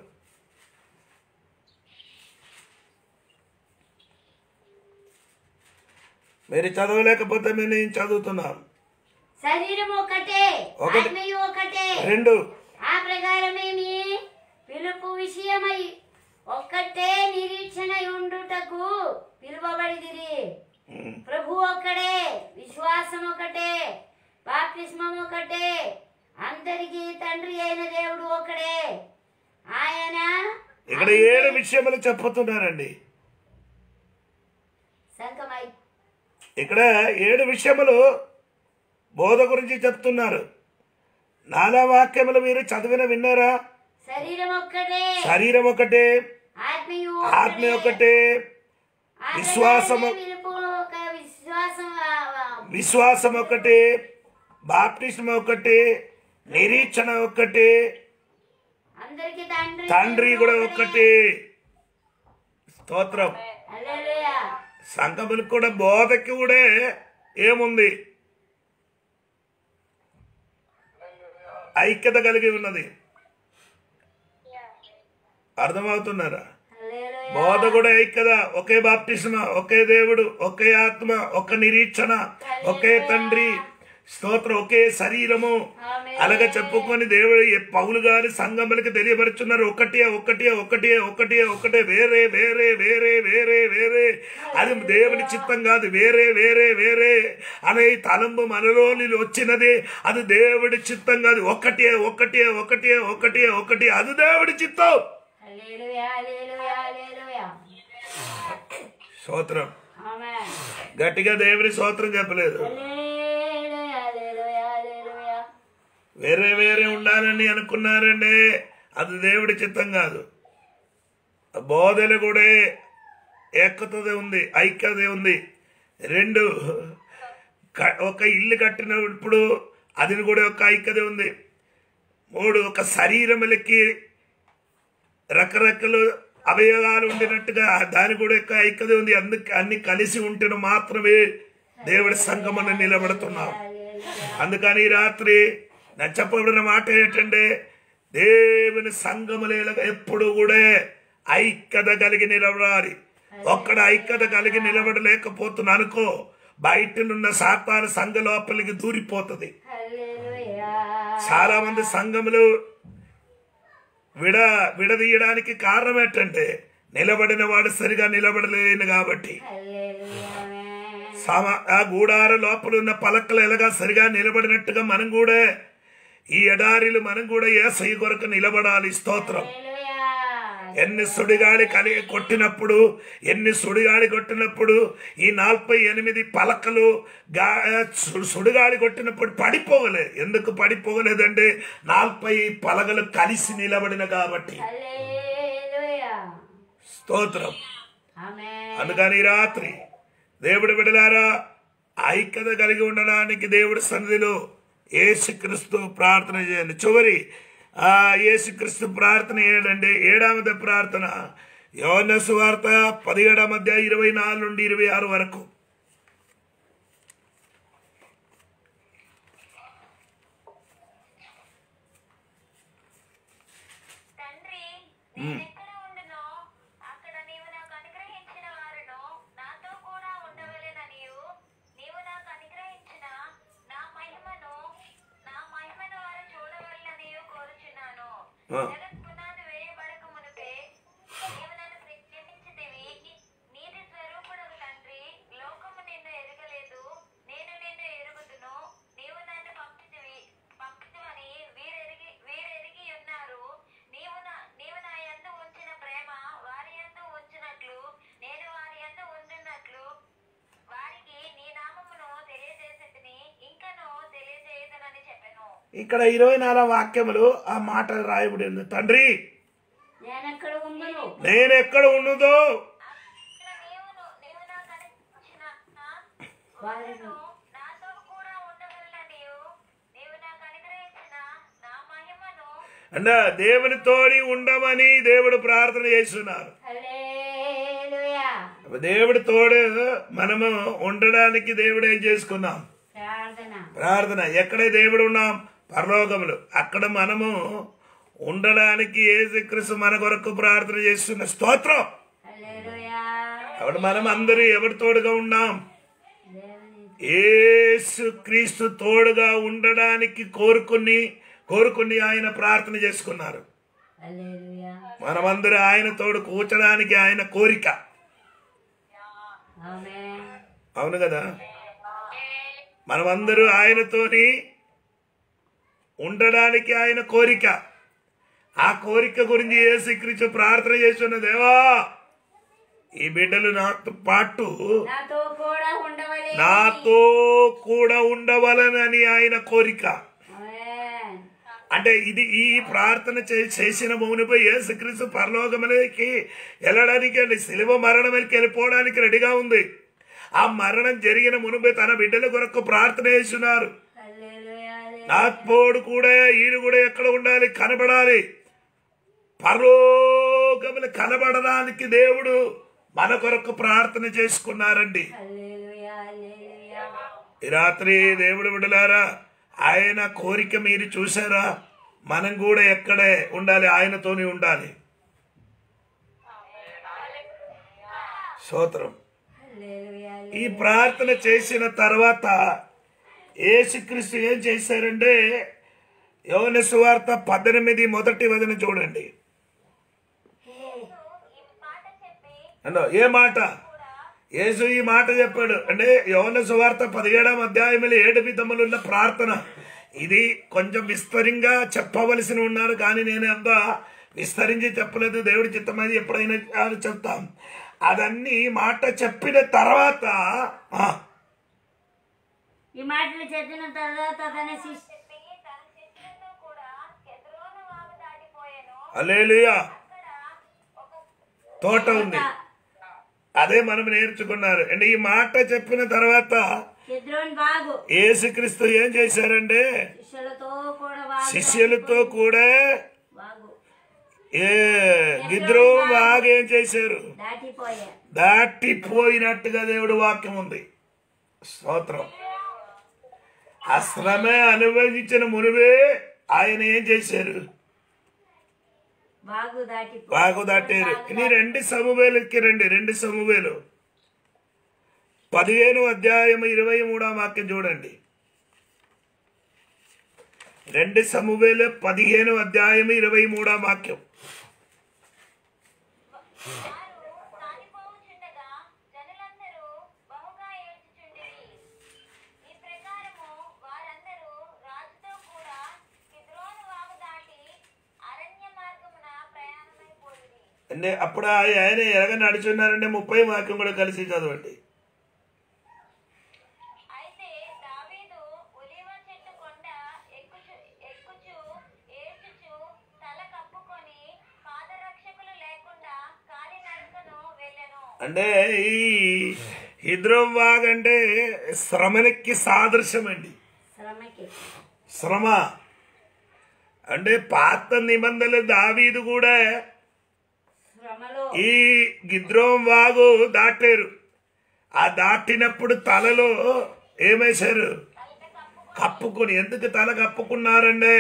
మీరు చదవలేకపోతే మేము నేను చదువుతున్నాను శరీరం ఒకటే ఒకటి. ఆత్మయు ఒకటే రెండు ఆ ప్రకారమే మీ పిలుపు విషయమై ఒక్కటే నిరీక్షణ ఉండుటకు పిలువబడిదిరి ఉమ్. ప్రభు ఒక్కడే విశ్వాసం ఒకటే బాప్తిస్మం ఒకటే అందరికీ తండ్రి అయిన దేవుడు ఒకడే ఆయన ఇక్కడ ఏడు విషయములు చెప్పుతున్నారండి సంకమై ఇక్కడ ఏడు విషయములు బోధ గురించి చెప్తున్నారు నాలా వాక్యములు మీరు చదివిన విన్నారా శరీరం ఒక్కటే శరీరం ఒకటే ఆత్మయు ఆత్మ ఒకటే ఆ విశ్వాసము- ప్రకారమే పిలుపు ఒక విశ్వాసం ఆ, ఆ, విశ్వాసం ఒకటే బాప్టిజం ఒకటే నిరీక్షణ ఒకటే అందరికీ తండ్రి తండ్రి కూడా ఒక్కటే స్తోత్రం హల్లెలూయా సంఘములకు కూడా బోధకి కూడా ఏముంది ఐక్యత కలిగి ఉన్నది అర్థమవుతున్నారా హల్లెలూయా బోధ కూడా ఐక్యత ఒకే బాప్టిస్మ ఒకే దేవుడు ఒకే ఆత్మ ఒకే నిరీక్షణ ఒకే తండ్రి స్తోత్రం ఒకే శరీరము ఆమేన్. అలాగే చెప్పుకొని దేవుడు ఈ పౌలు గారి సంఘములకి తెలియపరుచున్నారు ఒకటే ఒకటే ఒకటే ఒకటే ఒకటే వేరే వేరే వేరే వేరే వేరే అది దేవుని చిత్తం కాదు వేరే వేరే వేరే అనే ఈ తలంపు మనలో వచ్చినది అది దేవుడి చిత్తం కాదు ఒకటే ఒకటే ఒకటే ఒకటే ఒకటే అది దేవుడి చిత్తం హల్లెలూయా హల్లెలూయా హల్లెలూయా స్తోత్రం ఆమేన్ గట్టిగా దేవుని స్తోత్రం చెప్పలేదు హల్లెలూయా హల్లెలూయా హల్లెలూయా వేరే వేరే ఉండాలని అనుకున్నారండి అది దేవుడి చిత్తం కాదు బోధలు కూడా ఏకత ఉంది ఐక్యత ఉంది రెండు క- ఒక ఇల్లు కట్టినప్పుడు అది కూడా ఒక ఐక్యత ఉంది మూడు ఒక శరీరములకి రకరకాల అవయవాలు ఉండినట్టుగా దాని కూడా యొక్క ఐక్యత ఉంది అందుకే అన్ని కలిసి ఉంటేనే మాత్రమే దేవుడి సంగమన నిలబడుతున్నాం అందుకని ఈ రాత్రి నేను చెప్పబడిన మాట ఏంటంటే దేవుని సంఘములేలాగా ఎప్పుడు కూడా ఐక్యత కలిగి నిలబడాలి ఒక్కడ ఐక్యత కలిగి నిలబడలేకపోతున్నా అనుకో బయటనున్న సాతాను సంఘ లోపలికి దూరిపోతుంది హల్లెలూయా చాలా మంది సంఘములు విడ విడదీయడానికి కారణం ఏంటంటే నిలబడిన వాడు సరిగా నిలబడలేను కాబట్టి హల్లెలూయా ఆమేన్ సమ ఆ గూడార లోపల ఉన్న పలకలు ఎలాగా సరిగా నిలబడినట్టుగా మనం కూడా ఈ ఎడారిలు మనం కూడా ఏసై కొరకు నిలబడాలి స్తోత్రం హల్లెలూయా ఎన్ని సుడిగాలి కలి కొట్టినప్పుడు ఎన్ని సుడిగాలి కొట్టినప్పుడు ఈ నలభై ఎనిమిది పలకలు గా సు- సుడిగాలి కొట్టినప్పుడు పడిపోగలే ఎందుకు పడిపోగలేదంటే నలభై పలకలు కలిసి నిలబడిన కాబట్టి హల్లెలూయా స్తోత్రం ఆమేన్ అందుకని ఈ రాత్రి దేవుడు విడలారా ఐక్యత కలిగి ఉండడానికి దేవుడి సన్నిధిలో యేసుక్రీస్తు ప్రార్థన చేయండి చివరి ఆ యేసుక్రీస్తు ప్రార్థన ఏడండి ఏడామది ప్రార్థన యోన సువార్త పదిహేడాం అధ్యాయ ఇరవై నాలుగు నుండి ఇరవై ఆరు వరకు తండ్రి నేనెక్కడ ఉండునో అక్కడ నీవు నాకు అనుగ్రహించిన వారును నాతో కూడా ఉండవలెననియు నీవు నాకు అనుగ్రహించిన నా మహిమను నా మహిమను వారు చూడవలెననియు కోరుచున్నాను ఆ. జగత్ పునాది వేయబడక మునుపే నీవు నన్ను ప్రేమించితివి నీతి స్వరూపుడవు తండ్రి లోకము నిన్ను ఎరగలేదు నేను నిన్ను ఎరుగుదును నీవు నన్ను పంపితివి పంపితివని వీరెరిగి వీరెరిగి ఉన్నారు నీవు నా నీవు నా యందు ఉంచిన ప్రేమ వారి యందు ఉంచినట్లు నేను వారి యందు ఉండున్నట్లు వారికి నీ నామమును తెలియజేసేదిని ఇంకను తెలియజేయదనని చెప్పెను ఇక్కడ ఇరవై నాలుగు వాక్యములు ఆ మాట రాయబడి ఉంది తండ్రి నేనెక్కడ ఉండును నేను ఎక్కడ ఉన్నదో ఇక్కడ నీవును నీవు నాకు అనుగ్రహించిన వారిను నాతో కూడా ఉండవలననియు నీవు నాకు అనుగ్రహించిన నా మహిమను అంటే దేవునితోని ఉండమని దేవుడు ప్రార్థన చేస్తున్నారు హల్లెలూయా దేవుడి తోడు మనము ఉండడానికి దేవుడు ఏం చేసుకున్నాం ప్రార్థన ప్రార్థన ఎక్కడే దేవుడు ఉన్నాం పరలోకములు అక్కడ మనము ఉండడానికి యేసుక్రీస్తు మన కొరకు ప్రార్థన చేస్తున్న స్తోత్రం హల్లెలూయా అప్పుడు మనం అందరూ ఎవరి తోడుగా ఉన్నాం దేవుని యేసు క్రీస్తు తోడుగా ఉండడానికి కోరుకుని కోరుకుని ఆయన ప్రార్థన చేసుకున్నారు హల్లెలూయా మనమందరూ ఆయన తోడు కూర్చడానికి ఆయన కోరిక ఆమేన్ అవును కదా మనమందరూ ఆయనతోని ఉండడానికి ఆయన కోరిక ఆ కోరిక గురించి యేసుక్రీస్తు ప్రార్థన చేస్తున్న దేవా ఈ బిడ్డలు నాతో పాటు నాతో కూడా ఉండవలే నాతో కూడా ఉండవలనని ఆయన కోరిక ఆమేన్ అంటే ఇది ఈ ప్రార్థన చే- చేసిన మౌనిపై యేసుక్రీస్తు పరలోకములకి వెళ్ళడానికి అండి శిలువ మరణంకి వెళ్ళిపోవడానికి రెడీగా ఉంది ఆ మరణం జరిగిన మునుపే తన బిడ్డల కొరకు ప్రార్థన చేస్తున్నారు హల్లెలూయా నా తోడు కూడా ఈయన కూడా ఎక్కడ ఉండాలి కనబడాలి పరలోకములు కనబడడానికి దేవుడు మన కొరకు ప్రార్థన చేసుకున్నారండి హల్లెలూయా హల్లెలూయా ఈ రాత్రి దేవుడు విడలారా ఆయన కోరిక మీరు చూసారా మనం కూడా ఎక్కడే ఉండాలి ఆయనతోనే ఉండాలి స్తోత్రం హల్లెలూయా ఈ ప్రార్థన చేసిన తర్వాత యేసుక్రీస్తు ఏం చేశారంటే యోన సువార్త పద్దెనిమిది మొదటి వదిన చూడండి ఈ మాట చెప్పి అంటే ఏ మాట యేసు ఈ మాట చెప్పాడు అంటే యోన సువార్త పదిహేడాం అధ్యాయంలో ఏడు విధములు ఉన్న ప్రార్థన ఇది కొంచెం విస్తరంగా చెప్పవలసి ఉన్నారు కానీ నేను అంత విస్తరించి చెప్పలేదు దేవుడి చిత్తమైంది ఎప్పుడైనా అది చెప్తాం అదన్నీ మాట చెప్పిన తర్వాత ఆ, ఈ మాటలు చదివిన తర్వాత తన శిష్యు చెప్పి తన శిష్యులతో కూడా కెద్రోను వాగు దాటిపోయాను హల్లెలూయా అక్కడ ఒక తోట ఉంది అదే మనం నేర్చుకున్నారు అంటే ఈ మాట చెప్పిన తర్వాత చిద్రోన్ బాగు యేసుక్రీస్తు ఏం చేశారంటే శిష్యులతో కూడా బాగు శిష్యులతో కూడా బాగు ఏ గిద్రో బాగా ఏం చేశారు దాటిపోయా దాటిపోయినట్టుగా దేవుడు వాక్యం ఉంది స్తోత్రం ఆ శ్రమ అనుభవించిన మునివే ఆయన ఏం చేశారు బాగు దాటిపో బాగు దాటారు ఇని రెండు సమవేలుకి రండి రెండు సమవేలు పదిహేను అధ్యాయం ఇరవై మూడో వాక్యం చూడండి రెండు సమవేలు పదిహేను అధ్యాయం ఇరవై మూడో వాక్యం వారు సాగిపోవుచుండగా జనులందరూ బహుగా ఏడ్చుచుండిరి ఈ ప్రకారము వారందరూ రాజుతో కూడా కిద్రోను వాగు దాటి అరణ్య మార్గమున ప్రయాణమైపోయింది అంటే అప్పుడు ఆ- ఆయన ఎలాగ నడుచున్నారంటే ముప్పై వాక్యం కూడా కలిసి చదవండి అయితే దావీదు ఒలీవ చెట్టు కొండ ఎక్కుచు ఎక్కుచు ఏడ్చుచు తల కప్పుకొని పాదరక్షకులు లేకుండా కాలి నడకను వెళ్ళెను అంటే ఈ హిద్రోం వాగ్ అంటే శ్రమనికి సాదృశ్యం అండి శ్రమకి శ్రమ అంటే పాత నిబంధనల దావీదు కూడా శ్రమలో ఈ గిద్రోం వాగు దాటారు ఆ దాటినప్పుడు తలలో ఏమేశారు కప్పుకొని ఎందుకు తల కప్పుకున్నారంటే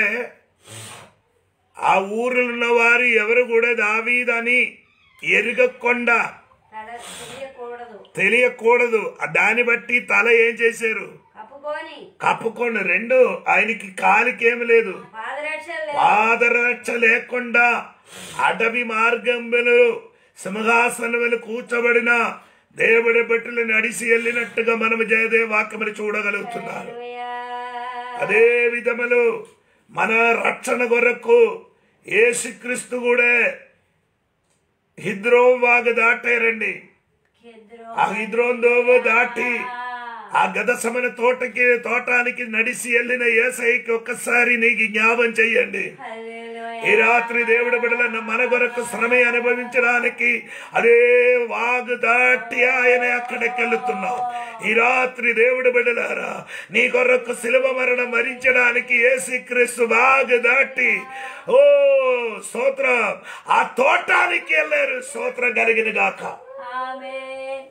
ఆ ఊరిలో ఉన్న వారు ఎవరు కూడా దావీదని ఎరగకుండా తల తెలియకూడదు తెలియకూడదు ఆ దాన్ని బట్టి తల ఏం చేశారు కప్పుకొని కప్పుకొని రెండు ఆయనకి కాలికి ఏమి లేదు పాదరక్షలు లేవు. పాదరక్ష లేకుండా అడవి మార్గంలో సింహాసనములు కూర్చబడిన దేవుడి బట్టలు నడిసి వెళ్ళినట్టుగా మనము జయదేవ వాక్యములు చూడగలుగుతున్నారు హల్లెలూయా. అదే విధములు మన రక్షణ కొరకు యేసుక్రీస్తు కూడా హిద్రోం వాగు దాటారండి కెద్రో. ఆ హిద్రోం దోవ దాటి ఆ గదసమైన తోటకి తోటానికి నడిసి వెళ్ళిన ఏసైకి ఒక్కసారి నీకు జ్ఞాపం చెయ్యండి హల్లెలూయా. ఈ రాత్రి దేవుడి బిడ్డల మన కొరకు శ్రమ అనుభవించడానికి అదే వాగు దాటి ఆయన అక్కడికి వెళుతున్నాం ఈ రాత్రి దేవుడి బిడ్డలారా నీ కొరకు శిలువ మరణం మరించడానికి ఏసుక్రీస్తు వాగు దాటి ఓ స్తోత్రం ఆ తోటానికి వెళ్ళారు స్తోత్రం కలిగిన గాక ఆమేన్.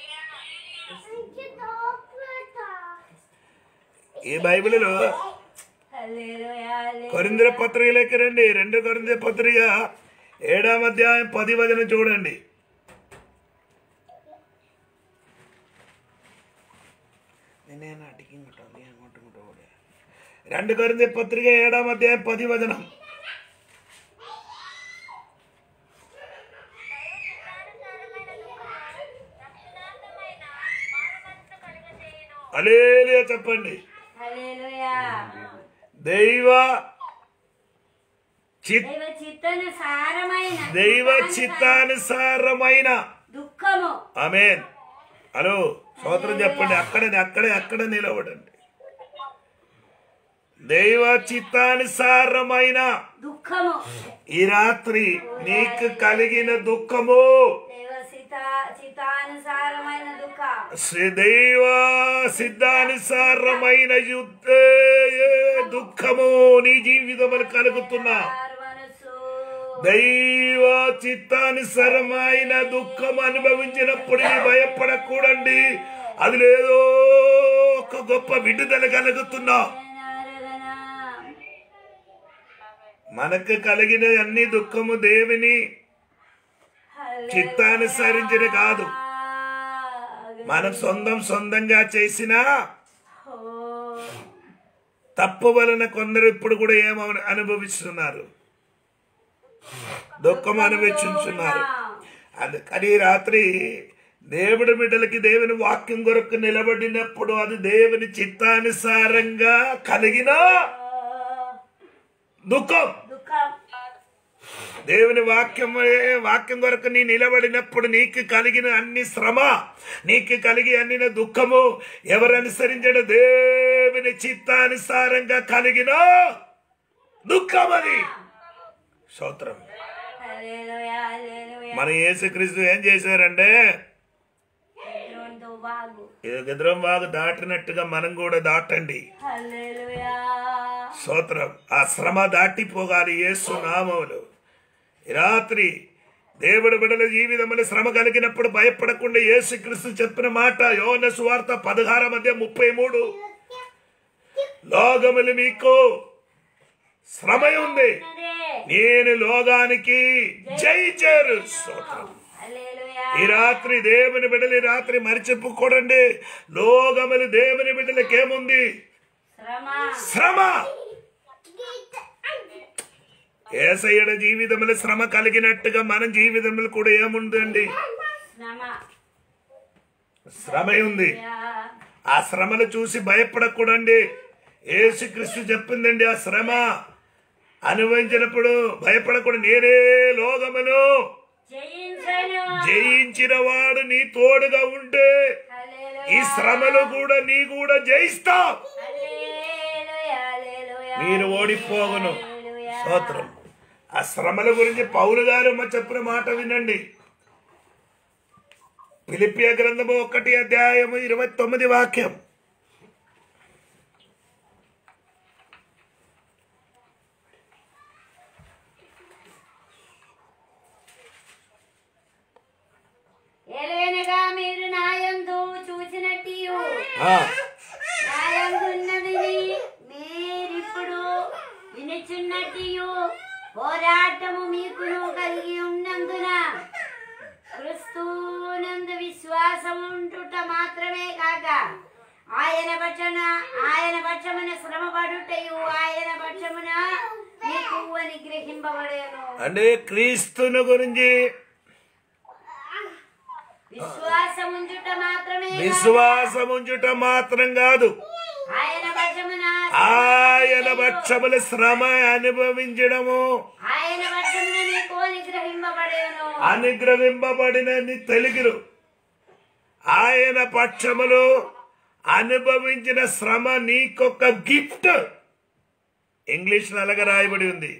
ఈ బైబిల్లో హల్లెలూయా, హల్లెలూయా. కొరింద్ర పత్రికలోకి రండి రెండు కొరింద్ర పత్రిక ఏడాం అధ్యాయం పది వచనం చూడండి నేనేనా అడిగింగుంటుంది అనుకుంటుంటే రెండు కొరింద్ర పత్రిక ఏడాం అధ్యాయం పది వచనం దైవచిత్తానుసారమైన దుఃఖము రక్షణార్థమైన మానవత్ను కలుగజేయును అలేలియా చెప్పండి హల్లెలూయా. దైవ చిత్ దైవ చిత్తను సారమైన దైవ చిత్తానుసారమైన దుఃఖము ఆమెన్ హలో స్తోత్రం చెప్పండి అక్కడే అక్కడే అక్కడ నిలబడండి దైవ చిత్తానుసారమైన దుఃఖము ఈ రాత్రి నీకు కలిగిన దుఃఖము దైవ చిత చిత్తానుసారమైన దుఃఖ శ్రీ దైవ సిద్ధానుసారమైన యుద్ధ దుఃఖము నీ జీవితములు కలుగుతున్నా మనసు దైవ చిత్తానుసరమైన దుఃఖం అనుభవించినప్పుడు నీ భయపడకూడండి అది లేదో ఒక గొప్ప విడుదల కలుగుతున్నా మనకు కలిగిన అన్ని దుఃఖము దేవుని చిత్తానుసరించిన కాదు మనం సొంతం సొంతంగా చేసిన తప్పు వలన కొందరు ఇప్పుడు కూడా ఏమో అనుభవిస్తున్నారు దుఃఖం అనుభవించున్నారు అందుకని ఈ రాత్రి దేవుడి బిడ్డలకి దేవుని వాక్యం కొరకు నిలబడినప్పుడు అది దేవుని చిత్తానుసారంగా కలిగిన దుఃఖం దుఃఖం దేవుని వాక్యం వాక్యం కొరకు నీ నిలబడినప్పుడు నీకు కలిగిన అన్ని శ్రమ నీకు కలిగి అన్ని దుఃఖము ఎవరు అనుసరించడం దేవుని చిత్తానుసారంగా కలిగిన దుఃఖం అది స్తోత్రం హల్లెలూయా హల్లెలూయా మన యేసుక్రీస్తు ఏం చేశారంటే ఎదురుంటూ బాగు ఇది గద్రం బాగు దాటినట్టుగా మనం కూడా దాటండి హల్లెలూయా స్తోత్రం ఆ శ్రమ దాటిపోగాలి యేసు నామములు ఈ రాత్రి దేవుడి బిడల జీవితంలో శ్రమ కలిగినప్పుడు భయపడకుండా యేసుక్రీస్తు చెప్పిన మాట యోన సువార్త పదహార మధ్య ముప్పై మూడు లోగములు మీకు శ్రమ ఉంది ఉన్నదే నేను లోగానికి జయించారు స్తోత్రం హల్లెలూయా ఈ రాత్రి దేవుని బిడ్డలు ఈ రాత్రి మరిచిపోకూడండి లోగములు దేవుని బిడ్డలకి ఏముంది శ్రమ శ్రమ ఏసయ్యడ జీవితంలో శ్రమ కలిగినట్టుగా మన జీవితంలో కూడా ఏముందండి శ్రమ శ్రమ ఉంది యా ఆ శ్రమను చూసి భయపడకూడండి ఏసుక్రీస్తు చెప్పిందండి ఆ శ్రమ అనుభవించినప్పుడు భయపడకూడదు నేనే లోకమును జయించను జయించిన వాడు నీ తోడుగా ఉంటే హల్లెలూయా ఈ శ్రమలు కూడా నీ కూడా జయిస్తావు హల్లెలూయా హల్లెలూయా మీరు ఓడిపోగను హల్లెలూయా స్తోత్రం ఆ శ్రమల గురించి పౌలు గారు మా చెప్పిన మాట వినండి పిలిపియ గ్రంథము ఒకటి అధ్యాయము ఇరవై తొమ్మిది వాక్యం ఆ, రాయనున్నది మీరిప్పుడు వినుచున్నట్టు పోరాటము మీకును కలిగి ఉన్నందున క్రిస్తునందు విశ్వాసం ఉంటుట మాత్రమే కాక ఆయన పక్షన ఆయన పక్షమున శ్రమపడుటయు ఆయన పక్షమున మీకు అని గ్రహింపబడేను అంటే క్రీస్తుని గురించి విశ్వాసం ఉంచుట మాత్రమే కాక విశ్వాసం ఉంచుట మాత్రం కాదు ఆయన పక్షమున ఆయన పక్షముల శ్రమ అనుభవించడము ఆయన పక్షమున మీకు అని గ్రహింపబడేను అనుగ్రహింపబడినది తెలుగులు ఆయన పక్షములు అనుభవించిన శ్రమ నీకొక గిఫ్ట్ ఇంగ్లీష్ అలాగే రాయబడి ఉంది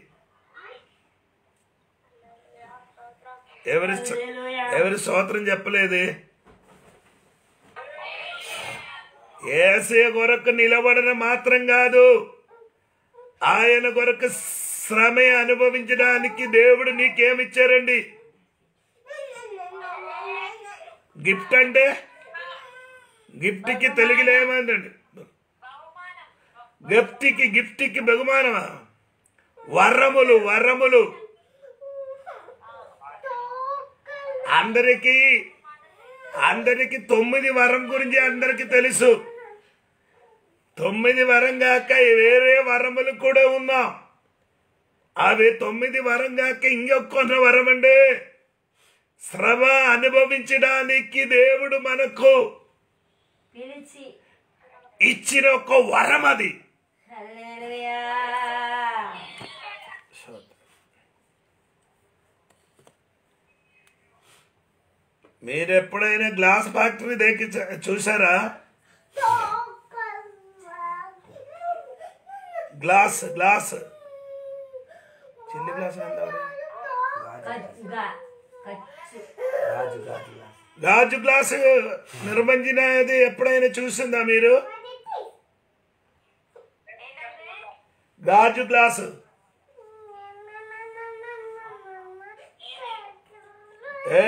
ఎవరి ఎవరి స్తోత్రం చెప్పలేదు ఏసే కొరకు నిలబడిన మాత్రం కాదు ఆయన కొరకు శ్రమ అనుభవించడానికి దేవుడు నీకేమిచ్చారండి గిఫ్ట్ అంటే గిఫ్ట్కి తెలుగులో ఏమందండి గిఫ్ట్కి గిఫ్ట్కి బహుమానమా వరములు వరములు అందరికీ అందరికి తొమ్మిది వరం గురించి అందరికి తెలుసు తొమ్మిది వరం కాక వేరే వరములు కూడా ఉన్నాం అవి తొమ్మిది వరం కాక ఇంకొక వరం అండి శ్రమ అనుభవించడానికి దేవుడు మనకు పిలిచి ఇచ్చిన ఒక వరం అది హల్లెలూయా మీరు ఎప్పుడైనా గ్లాస్ ఫ్యాక్టరీ దగ్గర చ- చూసారా గ్లాస్ గ్లాస్ చిన్ని గ్లాస్ ఎంత కచ్చుగా కచ్చు గాజు గ్లాసు నిర్మించినది ఎప్పుడైనా చూసిందా మీరు గాజు గ్లాసు ఏ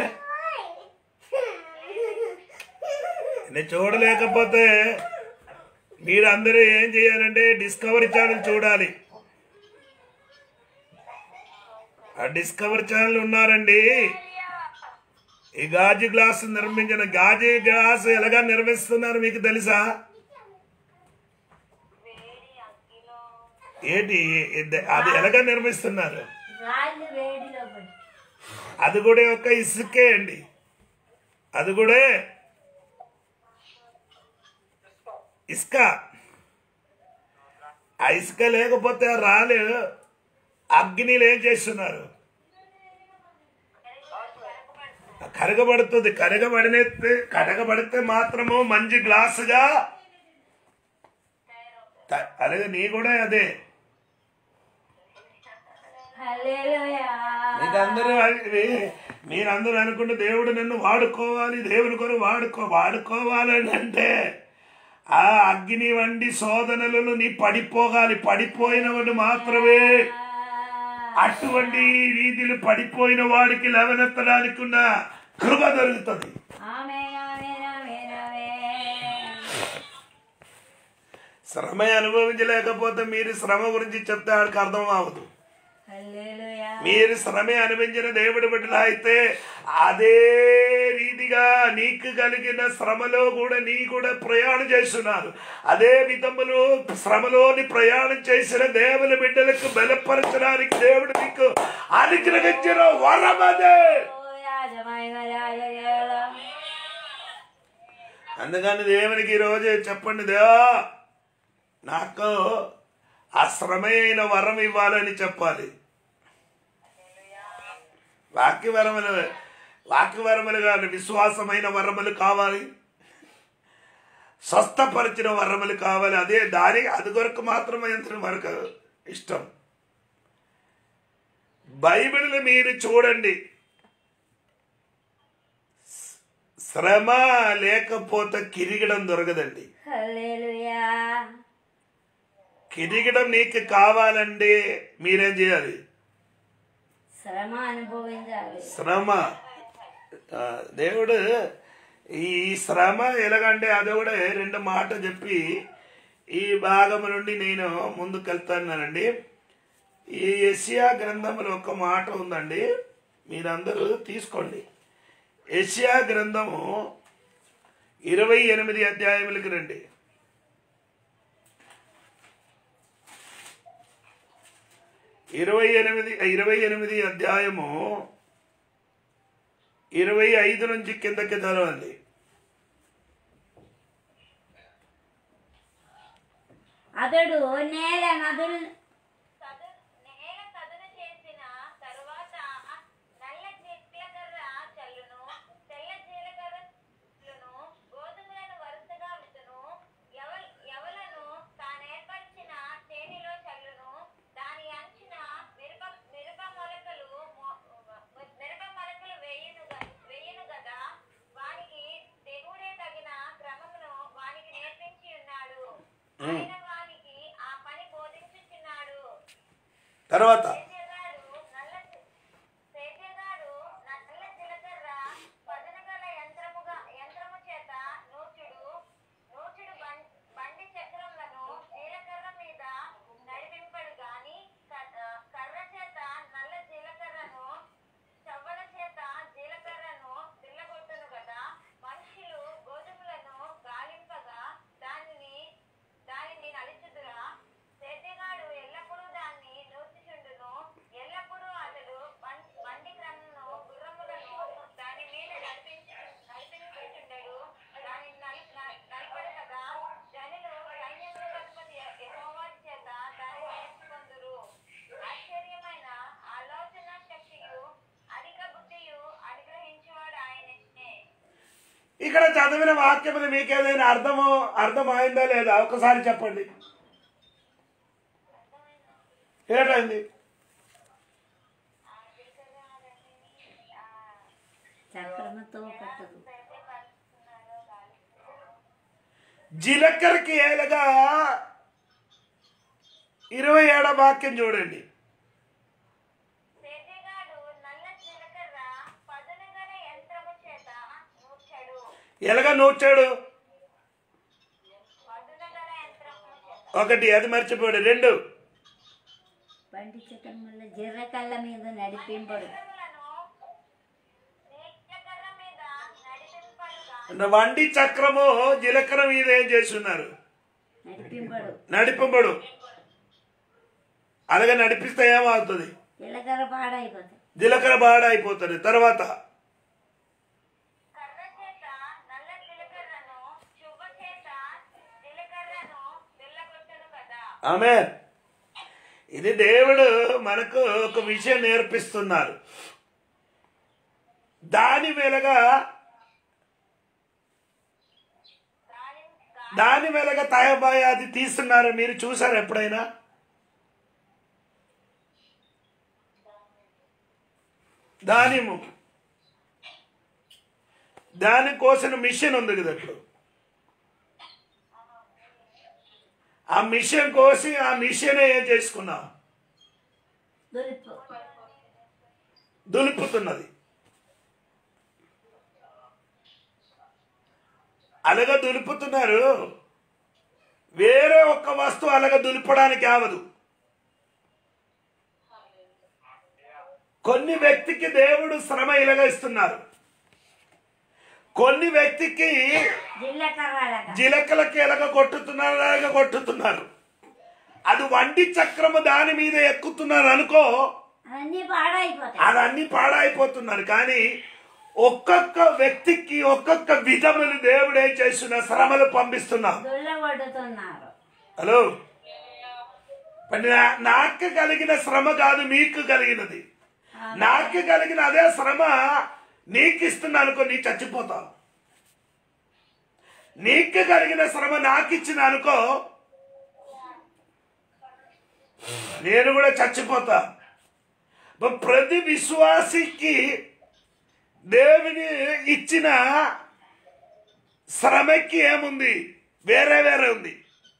నేను చూడలేకపోతే మీరందరూ ఏం చేయాలంటే డిస్కవరీ ఛానల్ చూడాలి ఆ డిస్కవరీ ఛానల్ ఉన్నారండి ఈ గాజు గ్లాస్ నిర్మించిన గాజు గ్లాస్ ఎలాగా నిర్మిస్తున్నారు మీకు తెలుసా ఏంటి ఇది- అది ఎలాగా నిర్మిస్తున్నారు రాళ్ళు వేడిలో పడి అది కూడా ఒక ఇసుకే అండి అది కూడా ఇసుక ఆ ఇసుక లేకపోతే ఆ రాళ్ళు అగ్నిలు ఏం చేస్తున్నారు కరగబడుతుంది కరగబడిన కరగబడితే మాత్రము మంచి గ్లాసుగా త- అలాగే నీ కూడా అదే హల్లెలూయా మీకు అందరూ అవి- మీరందరూ అనుకుంటే దేవుడు నన్ను వాడుకోవాలి దేవుని కొరకు వాడుకో వాడుకోవాలని అంటే ఆ అగ్ని వంటి శోధనలను నీ పడిపోగాలి పడిపోయిన వాడు మాత్రమే అటువంటి రీతిలో పడిపోయిన వాడికి లేవనెత్తడానికి ఉన్న కృప దొరుకుతుంది ఆమె ఆమె ఆమె ఆమె శ్రమ అనుభవించలేకపోతే మీరు శ్రమ గురించి చెప్తే ఆడికి అర్థం అవ్వదు హల్లెలూయా మీరు శ్రమ అనుభవించిన దేవుడి బిడ్డలు అయితే అదే రీతిగా నీకు కలిగిన శ్రమలో కూడా నీ కూడా ప్రయాణం చేస్తున్నారు అదే విధములు శ్రమలోని ప్రయాణం చేసిన దేవుని బిడ్డలకు బలపరచడానికి దేవుడు నీకు అనుగ్రహించిన వరమదే హల్లెలూయా జమాయి మరాయల అందుకని దేవునికి ఈరోజు చెప్పండి దేవా నాకు ఆ శ్రమైన వరం ఇవ్వాలని చెప్పాలి వాక్య వరములు వాక్య వరములు కాదు విశ్వాసమైన వరములు కావాలి స్వస్థపరిచిన వరములు కావాలి అదే దాని అది కొరకు మాత్రమే ఎంత వరకు ఇష్టం బైబిల్ మీరు చూడండి శ్రమ లేకపోతే కిరిగడం దొరకదండి హల్లెలూయా కిరిగడం నీకు కావాలంటే మీరేం చేయాలి శ్రమ అనుభవించాలి శ్రమ ఆ, దేవుడు ఈ శ్రమ ఎలాగంటే అది కూడా రెండు మాట చెప్పి ఈ భాగము నుండి నేను ముందుకు వెళ్తానండి ఈ ఎషియా గ్రంథంలో ఒక మాట ఉందండి మీరందరూ తీసుకోండి ఎషియా గ్రంథము ఇరవై ఎనిమిది అధ్యాయములకి రండి ఇరవై ఎనిమిది ఇరవై ఎనిమిది అధ్యాయము ఇరవై ఐదు నుంచి కిందకి చదవండి అతడు నేల నదులు సదు నేల సదును చేసిన తరువాత నల్ల జీలకర్ర చల్లును తెల్ల జీలకర్రలను గోధుమలను వరుసగా విత్తును ఎవ- ఎవలను తానేర్పరిచిన చేనిలో చల్లును దాని అంచున మిరప మిరప మొలకలు మొ- మిరప మొలకలు వేయును గ- వేయును గదా వానికి దేవుడే తగిన క్రమమును వానికి నేర్పించి ఉన్నాడు ఆయన వానికి ఆ పని బోధించుచున్నాడు తర్వాత సేద్యగాడు నల్ల చి- సేద్యగాడు నల్ల జీలకర్ర పదునుగల యంత్రముగా యంత్రము చేత నూర్చుడు నూర్చుడు బం- బండి చక్రములను జీలకర్ర మీద నడిపింపడు గాని క- కర్ర చేత నల్ల జీలకర్రను చవ్వల చేత జీలకర్రను తిల్లగొట్టును కదా మనుషులు గోధుమలను గాలింపగా దానిని దానిని నలిచుదురా సేద్యగాడు ఎల్లప్పుడూ దాన్ని నూర్చుచుండును ఎల్లప్పుడూ అతడు బం- బండి క్రమను గుర్రములను దాని మీద నడిపించు నడిపించుచుండడు దానిని నలి- న- నలపడు కదా జనులు సైన్యములకు అధిపతి యెహోవా చేత దాన్ని నేర్చుకొందురు ఆశ్చర్యమైన ఆలోచన శక్తియు అధిక బుద్ధియు అనుగ్రహించువాడు ఆయనే ఇక్కడ చదివిన వాక్యములు మీకు ఏదైనా అర్థమో అర్థమైందా లేదా ఒకసారి చెప్పండి ఏటైంది చక్రముతో పట్టదు జీలకర్రకి ఏలగా ఇరవై ఏడో వాక్యం చూడండి సేద్యగాడు నల్ల జీలకర్ర పదునుగల యంత్రము చేత నూర్చెడు ఎలాగ నూర్చాడు పదునుగల యంత్రము చేత ఒకటి అది మర్చిపోయాడు రెండు బండి చక్రముల జీర్రకళ్ళ మీద నడిపింపడు యంత్రములను జీలకర్ర మీద నడిపింపడుగా అంటే వండి చక్రము జీలకర్ర మీద ఏం చేస్తున్నారు నడిపింపడు నడిపబడు అలాగే నడిపిస్తే ఏమవుతుంది జీలకర్ర పాడైపోతాయి జీలకర్ర బాడ అయిపోతుంది తర్వాత కర్ర చేత నల్ల జీలకర్రను చువ్వ చేత జీలకర్రను తెల్లగొట్టును కదా ఆమె ఇది దేవుడు మనకు ఒక విషయం నేర్పిస్తున్నారు దాని వెలగా దాని దాని వెలగా తయబాయి అది తీస్తున్నారు మీరు చూసారు ఎప్పుడైనా దానిము దాని కోసిన మిషన్ ఉంది కదా ఇప్పుడు ఆ మిషన్ కోసి ఆ మిషన్ ఏం చేసుకున్నాం దులుపు దులుపుతున్నది అలాగ దులుపుతున్నారు వేరే ఒక్క వస్తువు అలాగ దులపడానికి ఆవదు కొన్ని వ్యక్తికి దేవుడు శ్రమ ఇలాగ ఇస్తున్నారు కొన్ని వ్యక్తికి జీలకర్ర లాగా జిలకలకి ఎలాగ కొట్టుతున్నారు అలాగ కొట్టుతున్నారు అది వండి చక్రము దాని మీద ఎక్కుతున్నారు అనుకో అన్నీ పాడైపోతాయి అదన్నీ పాడైపోతున్నారు కానీ ఒక్కొక్క వ్యక్తికి ఒక్కొక్క విధములు దేవుడు ఏం చేస్తున్నా శ్రమలు పంపిస్తున్నాం దుల్లగొడుతున్నారు హలో మరి నా- నాకు కలిగిన శ్రమ కాదు మీకు కలిగినది నాకు కలిగిన అదే శ్రమ నీకు ఇస్తున్నా అనుకో నీ చచ్చిపోతావు నీకు కలిగిన శ్రమ నాకు ఇచ్చిన అనుకో నేను కూడా చచ్చిపోతా మరి ప్రతి విశ్వాసికి దేవుని ఇచ్చిన శ్రమకి ఏముంది వేరే వేరే ఉంది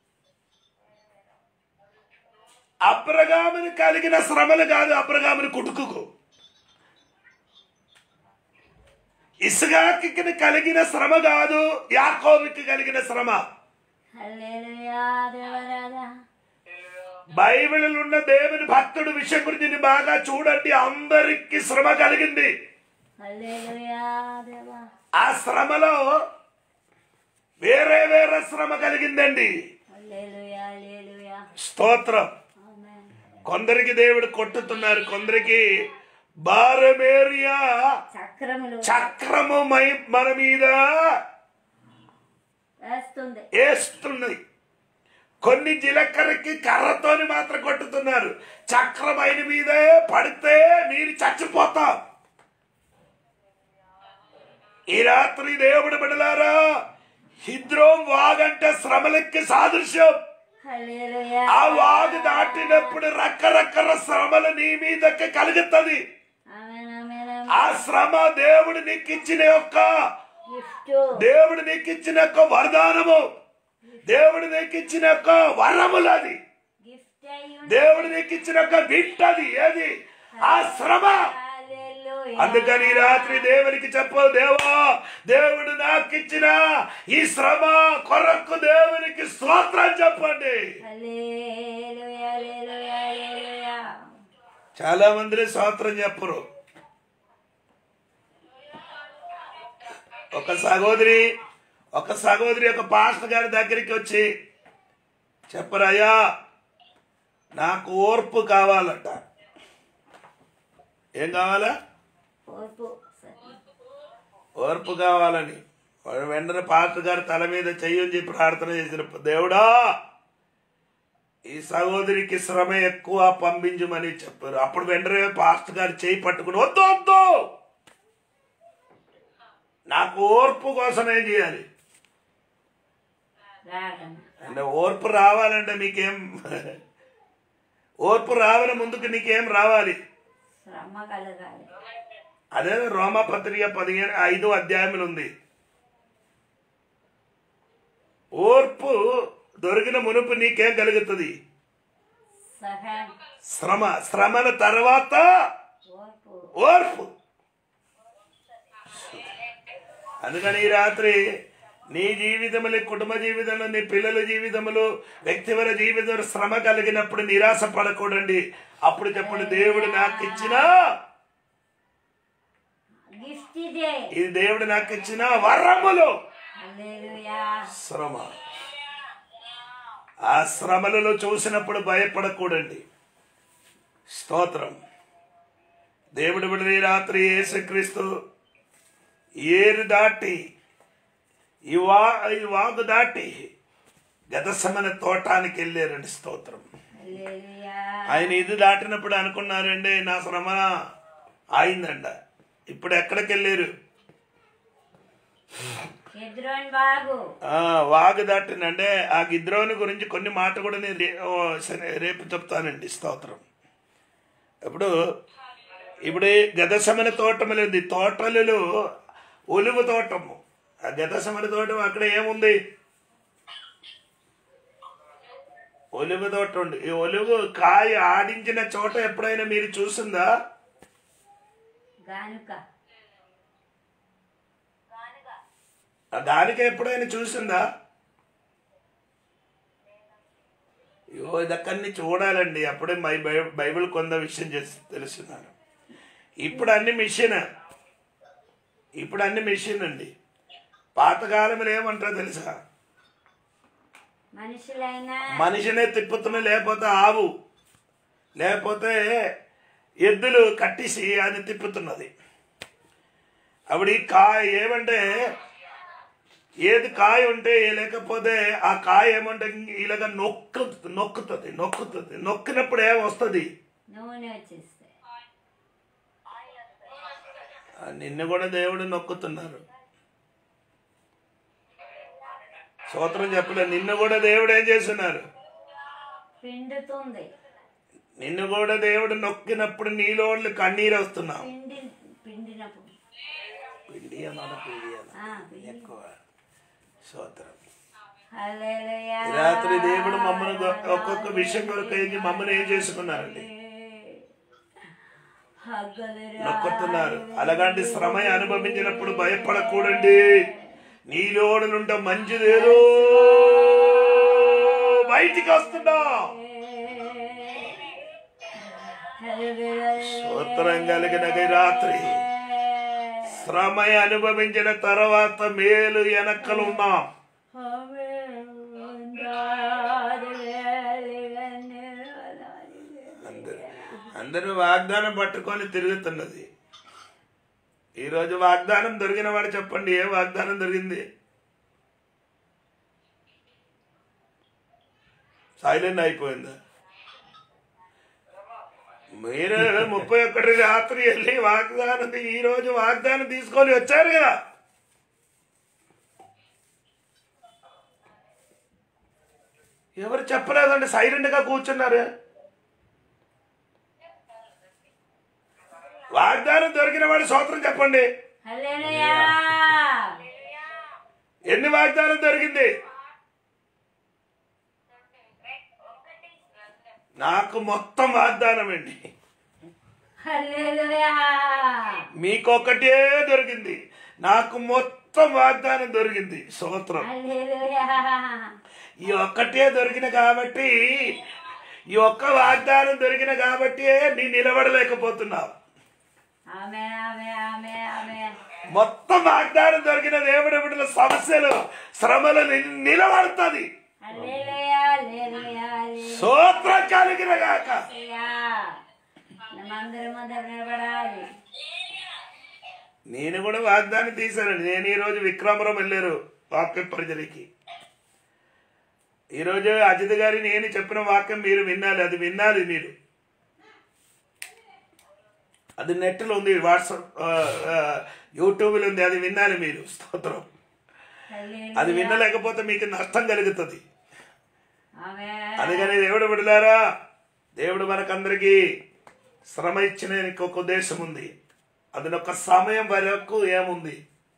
అబ్రగాముని కలిగిన శ్రమలు కాదు అబ్రగాముని కుటుకుకు ఇసుగాకి కలిగిన శ్రమ కాదు యాకోబుకి కలిగిన శ్రమ హల్లెలూయా దేవరాజా బైబిల్ ఉన్న దేవుని భక్తుడు విషయం గురించి మీరు బాగా చూడండి అందరికి శ్రమ కలిగింది హల్లెలూయా దేవా ఆ శ్రమలో వేరే వేరే శ్రమ కలిగిందండి హల్లెలూయా హల్లెలూయా స్తోత్రం ఆమేన్ కొందరికి దేవుడు కొట్టుతున్నారు కొందరికి బారమేరియా చక్రములు చక్రము మై మన మీద వేస్తుంది వేస్తున్నది కొన్ని జీలకర్రకి కర్రతోని మాత్రం కొట్టుతున్నారు చక్రం ఆయన మీదే పడితే మీరు చచ్చిపోతాం ఈ రాత్రి దేవుడు బిడలారా హిద్రోం వాగంటే శ్రమలకి సాదృశ్యం హల్లెలూయా ఆ వాగు దాటినప్పుడు రకరకాల శ్రమలు నీ మీదకి కలుగుతుంది ఆమేన్ ఆమేన్ ఆమేన్ ఆ శ్రమ దేవుడు నీకు ఇచ్చిన యొక్క గిఫ్ట్ దేవుడు నీకు ఇచ్చిన యొక్క వరదానము దేవుడు నీకు ఇచ్చిన యొక్క వరములు అది గిఫ్ట్ అయ్యి దేవుడు నీకు ఇచ్చిన యొక్క గిఫ్ట్ అది ఏది ఆ శ్రమ హల్లెలూయా అందుకని ఈ రాత్రి దేవునికి చెప్పు దేవా దేవుడు నాకు ఇచ్చిన ఈ శ్రమ కొరకు దేవునికి స్తోత్రం చెప్పండి హల్లెలూయా హల్లెలూయా హల్లెలూయా చాలా మంది స్తోత్రం చెప్పరు ఒక సహోదరి ఒక సహోదరి ఒక పాస్టర్ గారి దగ్గరికి వచ్చి చెప్పరయ్యా నాకు ఓర్పు కావాలట ఏం కావాలా ఓర్పు ఓర్పు కావాలని వాడు వెంటనే పాస్టర్ గారి తల మీద చెయ్యని చెప్పి ప్రార్థన చేసిన దేవుడా ఈ సహోదరికి శ్రమ ఎక్కువ పంపించమని చెప్పారు అప్పుడు వెంటనే పాస్టర్ గారు చేయి పట్టుకుని వద్దు వద్దు నాకు ఓర్పు కోసం ఏం చేయాలి రాగన అంటే ఓర్పు రావాలంటే మీకేం ఓర్పు రావాలి ముందుకు నీకేం రావాలి శ్రమ కలగాలి అదే రోమా పత్రిక పదిహేను ఐదు అధ్యాయములు ఉంది ఓర్పు దొరికిన మునుపు నీకేం కలుగుతుంది సహాయం శ్రమ శ్రమల తర్వాత ఓర్పు ఓర్పు అందుకని ఈ రాత్రి నీ జీవితములు కుటుంబ జీవితంలో నీ పిల్లల జీవితములు వ్యక్తిగత జీవితంలో శ్రమ కలిగినప్పుడు నిరాశ పడకూడండి అప్పుడు చెప్పండి దేవుడు నాకు ఇచ్చిన గిఫ్ట్ ఇదే ఇది దేవుడు నాకు ఇచ్చిన వరములు హల్లెలూయా శ్రమ ఆ శ్రమలలో చూసినప్పుడు భయపడకూడండి స్తోత్రం దేవుడు బిడ్డ ఈ రాత్రి యేసుక్రీస్తు ఏరు దాటి ఈ వా ఈ వాగు దాటి గతసమన తోటానికి వెళ్ళారండి స్తోత్రం హల్లెలూయా ఆయన ఇది దాటినప్పుడు అనుకున్నారండి నా శ్రమ ఆయిందండ ఇప్పుడు ఎక్కడికి వెళ్ళారు ఎద్రోన్ బాగు ఆ, వాగు దాటినంటే ఆ గిద్రోని గురించి కొన్ని మాట కూడా నేను రే- ఓ, సరే, రేపు చెప్తానండి స్తోత్రం ఇప్పుడు ఇప్పుడు ఈ గదసమన తోటములు ఉంది తోటలలో ఒలువ తోటము ఆ గదసమన తోటం అక్కడ ఏముంది ఒలువ తోట ఉంది ఈ ఒలువు కాయ ఆడించిన చోట ఎప్పుడైనా మీరు చూసిందా గానుక ఆ దానికి ఎప్పుడైనా చూసిందా అయ్యో ఇదక్కడిని చూడాలండి అప్పుడే మై బై- బైబిల్ కొంత విషయం చేసి తెలుసున్నాను ఇప్పుడు అన్ని మిషన్ ఇప్పుడు అన్ని మిషన్ అండి పాతకాలంలో ఏమంటారో తెలుసా మనుషులైనా మనిషినే తిప్పుతున్న లేకపోతే ఆవు లేకపోతే ఎద్దులు కట్టేసి అది తిప్పుతున్నది అప్పుడు ఈ కాయ ఏమంటే ఏది కాయ ఉంటే లేకపోతే ఆ కాయ ఏమంటే ఇలాగ నొక్కు నొక్కుతుంది నొక్కుతుంది నొక్కినప్పుడు ఏం వస్తుంది నూనె వచ్చేస్తాయి ఆ నిన్ను కూడా దేవుడు నొక్కుతున్నారు సూత్రం చెప్పలే నిన్ను కూడా దేవుడు ఏం చేస్తున్నారు పిండుతుంది నిన్ను కూడా దేవుడు నొక్కినప్పుడు నీలో కన్నీరు వస్తున్నావు పిండి పిండినప్పుడు పిండి అన్నాడు పిండి అన్నాడు. ఆ, పిండి. ఎక్కువ సూత్రం హల్లెలూయా ఈ రాత్రి దేవుడు మమ్మల్ని గొ- ఒక్కొక్క విషయం కొరకు ఏంటి మమ్మల్ని ఏం చేసుకున్నారండి నొక్కుతున్నారు అలాగంటి శ్రమ అనుభవించినప్పుడు భయపడకూడండి నీలోడు నుండి మంచిదేదో బయటికి వస్తున్నా స్తోత్రం కలిగిన ఈ రాత్రి శ్రమ అనుభవించిన తర్వాత మేలు వెనక్కలున్నాం అందరూ అందరూ వాగ్దానం పట్టుకొని తిరుగుతున్నది ఈరోజు వాగ్దానం దొరికిన వాడు చెప్పండి ఏ వాగ్దానం దొరికింది సైలెంట్ అయిపోయిందా మీరు ముప్పై ఒకటి రాత్రి వెళ్ళి వాగ్దానం తీ- ఈ రోజు వాగ్దానం తీసుకొని వచ్చారు కదా ఎవరు చెప్పలేదండి సైలెంట్ గా కూర్చున్నారు వాగ్దానం దొరికిన వాడు సూత్రం చెప్పండి హల్లెలూయా ఎన్ని వాగ్దానం దొరికింది నాకు మొత్తం వాగ్దానం అండి హల్లెలూయా మీకొకటే దొరికింది నాకు మొత్తం వాగ్దానం దొరికింది సూత్రం హల్లెలూయా ఈ ఒక్కటే దొరికిన కాబట్టి ఈ ఒక్క వాగ్దానం దొరికిన కాబట్టి నీ నిలబడలేకపోతున్నావు ఆమేన్ ఆమేన్ ఆమేన్ ఆమేన్ మొత్తం వాగ్దానం దొరికిన దేవుడి బిడ్డల సమస్యలు శ్రమలు ని- నిలబడుతుంది హల్లెలూయా హల్లెలూయా హల్లెలూయా సూత్రం కలిగిన గాక మనమందరం అందరం నిలబడాలి నేను కూడా వాగ్దానం తీశానండి నేను ఈరోజు విక్రమపురం వెళ్ళారు వాక్య ప్రజలకి ఈరోజు అజిత్ గారి నేను చెప్పిన వాక్యం మీరు వినాలి అది వినాలి మీరు అది నెట్లో ఉంది వాట్సాప్ ఆ, ఆ, యూట్యూబ్లో ఉంది అది వినాలి మీరు స్తోత్రం హల్లెలూయా అది వినలేకపోతే మీకు నష్టం కలుగుతుంది ఆమేన్ అందుకని దేవుడు విడలారా దేవుడు మనకందరికీ శ్రమ ఇచ్చిన ఒక ఉద్దేశం ఉంది అది ఒక సమయం వరకు ఏముంది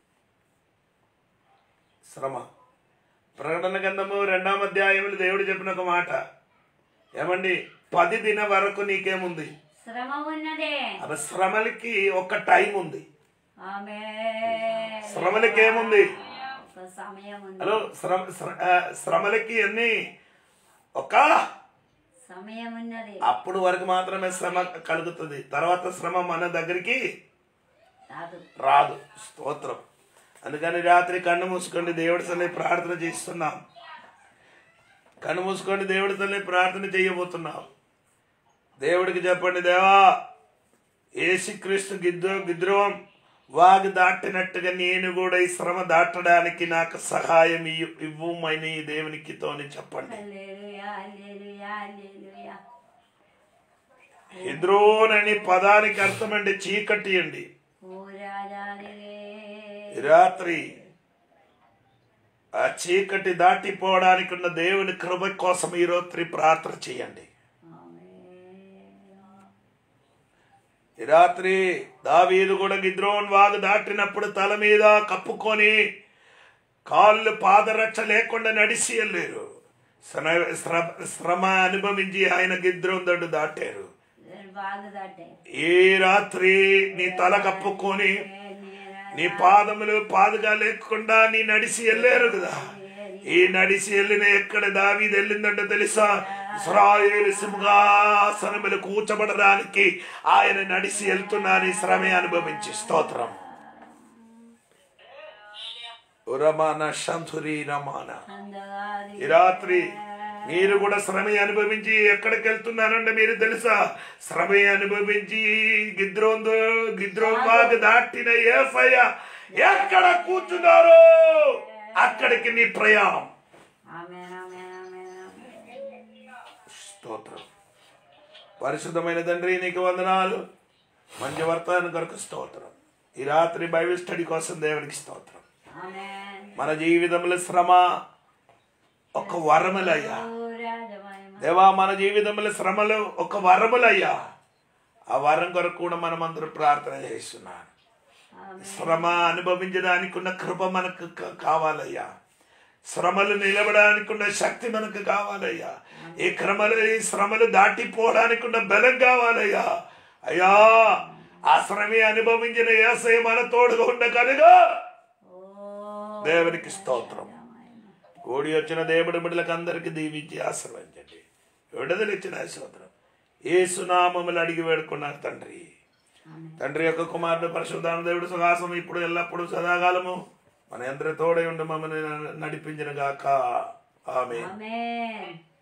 శ్రమ ప్రకటన గంధము రెండాం అధ్యాయంలో దేవుడు చెప్పిన ఒక మాట ఏమండి పది దిన వరకు నీకేముంది శ్రమ ఉన్నదే అవి శ్రమలకి ఒక టైం ఉంది ఆమేన్ శ్రమలకి ఏముంది ఒక సమయం ఉంది హలో శ్రమ శ్ర- ఆ, శ్రమలకి అన్ని ఒక సమయం ఉన్నది అప్పుడు వరకు మాత్రమే శ్రమ కలుగుతుంది తర్వాత శ్రమ మన దగ్గరికి రాదు రాదు స్తోత్రం అందుకని రాత్రి కన్ను మూసుకోండి దేవుడి తల్లి ప్రార్థన చేస్తున్నాం కన్ను మూసుకోండి దేవుడి తల్లి ప్రార్థన చేయబోతున్నాం దేవుడికి చెప్పండి దేవా ఏసుక్రీస్తు గిద్రో గిద్రోవం వాగు దాటినట్టుగా నేను కూడా ఈ శ్రమ దాటడానికి నాకు సహాయం ఇవ్వు ఇవ్వమని దేవునికి తోని చెప్పండి హల్లెలూయా హల్లెలూయా హల్లెలూయా ఎదురోనని పదానికి అర్థమండి చీకటి అండి ఓ రాజానివే ఈ రాత్రి ఆ చీకటి దాటిపోవడానికి ఉన్న దేవుని కృప కోసం ఈ రాత్రి ప్రార్థన చేయండి ఈ రాత్రి దావీదు కూడా గిద్రోన్ వాగు దాటినప్పుడు తల మీద కప్పుకొని కాళ్ళు పాదరక్ష లేకుండా నడిచి వెళ్ళారు శ్ర- శ్ర- శ్రమ అనుభవించి ఆయన గిద్రోన్ దడ్డు దాటారు బాగా దాటే ఈ రాత్రి నీ తల కప్పుకొని నీ పాదములు పాదుగా లేకుండా నీ నడిచి వెళ్ళారు కదా ఈ నడిచి వెళ్ళిన ఎక్కడ దావీది వెళ్ళిందంటే తెలుసా ఇస్రాయేలు సింహాసనములు కూర్చబడడానికి ఆయన నడిచి వెళ్తున్నాను ఈ శ్రమే అనుభవించి స్తోత్రం ఉరమాన శంధురి రమాన అందగారి ఈ రాత్రి మీరు కూడా శ్రమ అనుభవించి ఎక్కడికి వెళ్తున్నారంటే మీరు తెలుసా శ్రమ అనుభవించి గిద్రోందు గిద్రోంబాగ్ దాటిన ఏసయ్య ఎక్కడ కూర్చున్నారో అక్కడికి నీ ప్రయాణం ఆమేన్ ఆమేన్ ఆమేన్ ఆమేన్ స్తోత్రం పరిశుద్ధమైన తండ్రి నీకు వందనాలు మంచి వర్తమానం కొరకు స్తోత్రం ఈ రాత్రి బైబిల్ స్టడీ కోసం దేవునికి స్తోత్రం ఆమేన్ మన జీవితంలో శ్రమ ఒక వరములయ్యా ఓ రాజమహిమ దేవా మన జీవితంలో శ్రమలు ఒక వరములయ్యా ఆ వరం కొరకు కూడా మనం అందరూ ప్రార్థన చేస్తున్నాను శ్రమ అనుభవించడానికి ఉన్న కృప మనకు క- కావాలయ్యా శ్రమలు నిలబడానికి ఉన్న శక్తి మనకు కావాలయ్యా ఈ క్రమలు ఈ శ్రమలు దాటిపోవడానికి ఉన్న బలం కావాలయ్యా అయ్యా ఆ శ్రమే అనుభవించిన ఏసయ మన తోడుగా ఉండ కనుక ఓ దేవునికి స్తోత్రం కూడి వచ్చిన దేవుడి బిడ్డలకు అందరికి దీవించి ఆశ్రయించండి విడుదలిచ్చిన స్తోత్రం ఏ సునామములు అడిగి వేడుకున్నారు తండ్రి తండ్రి యొక్క కుమారుడు పరిశుద్ధాన దేవుడు సుహాసం ఇప్పుడు ఎల్లప్పుడూ సదాకాలము మన అందరి తోడై ఉండి మమ్మల్ని నడిపించిన గాక ఆమె ఆమేన్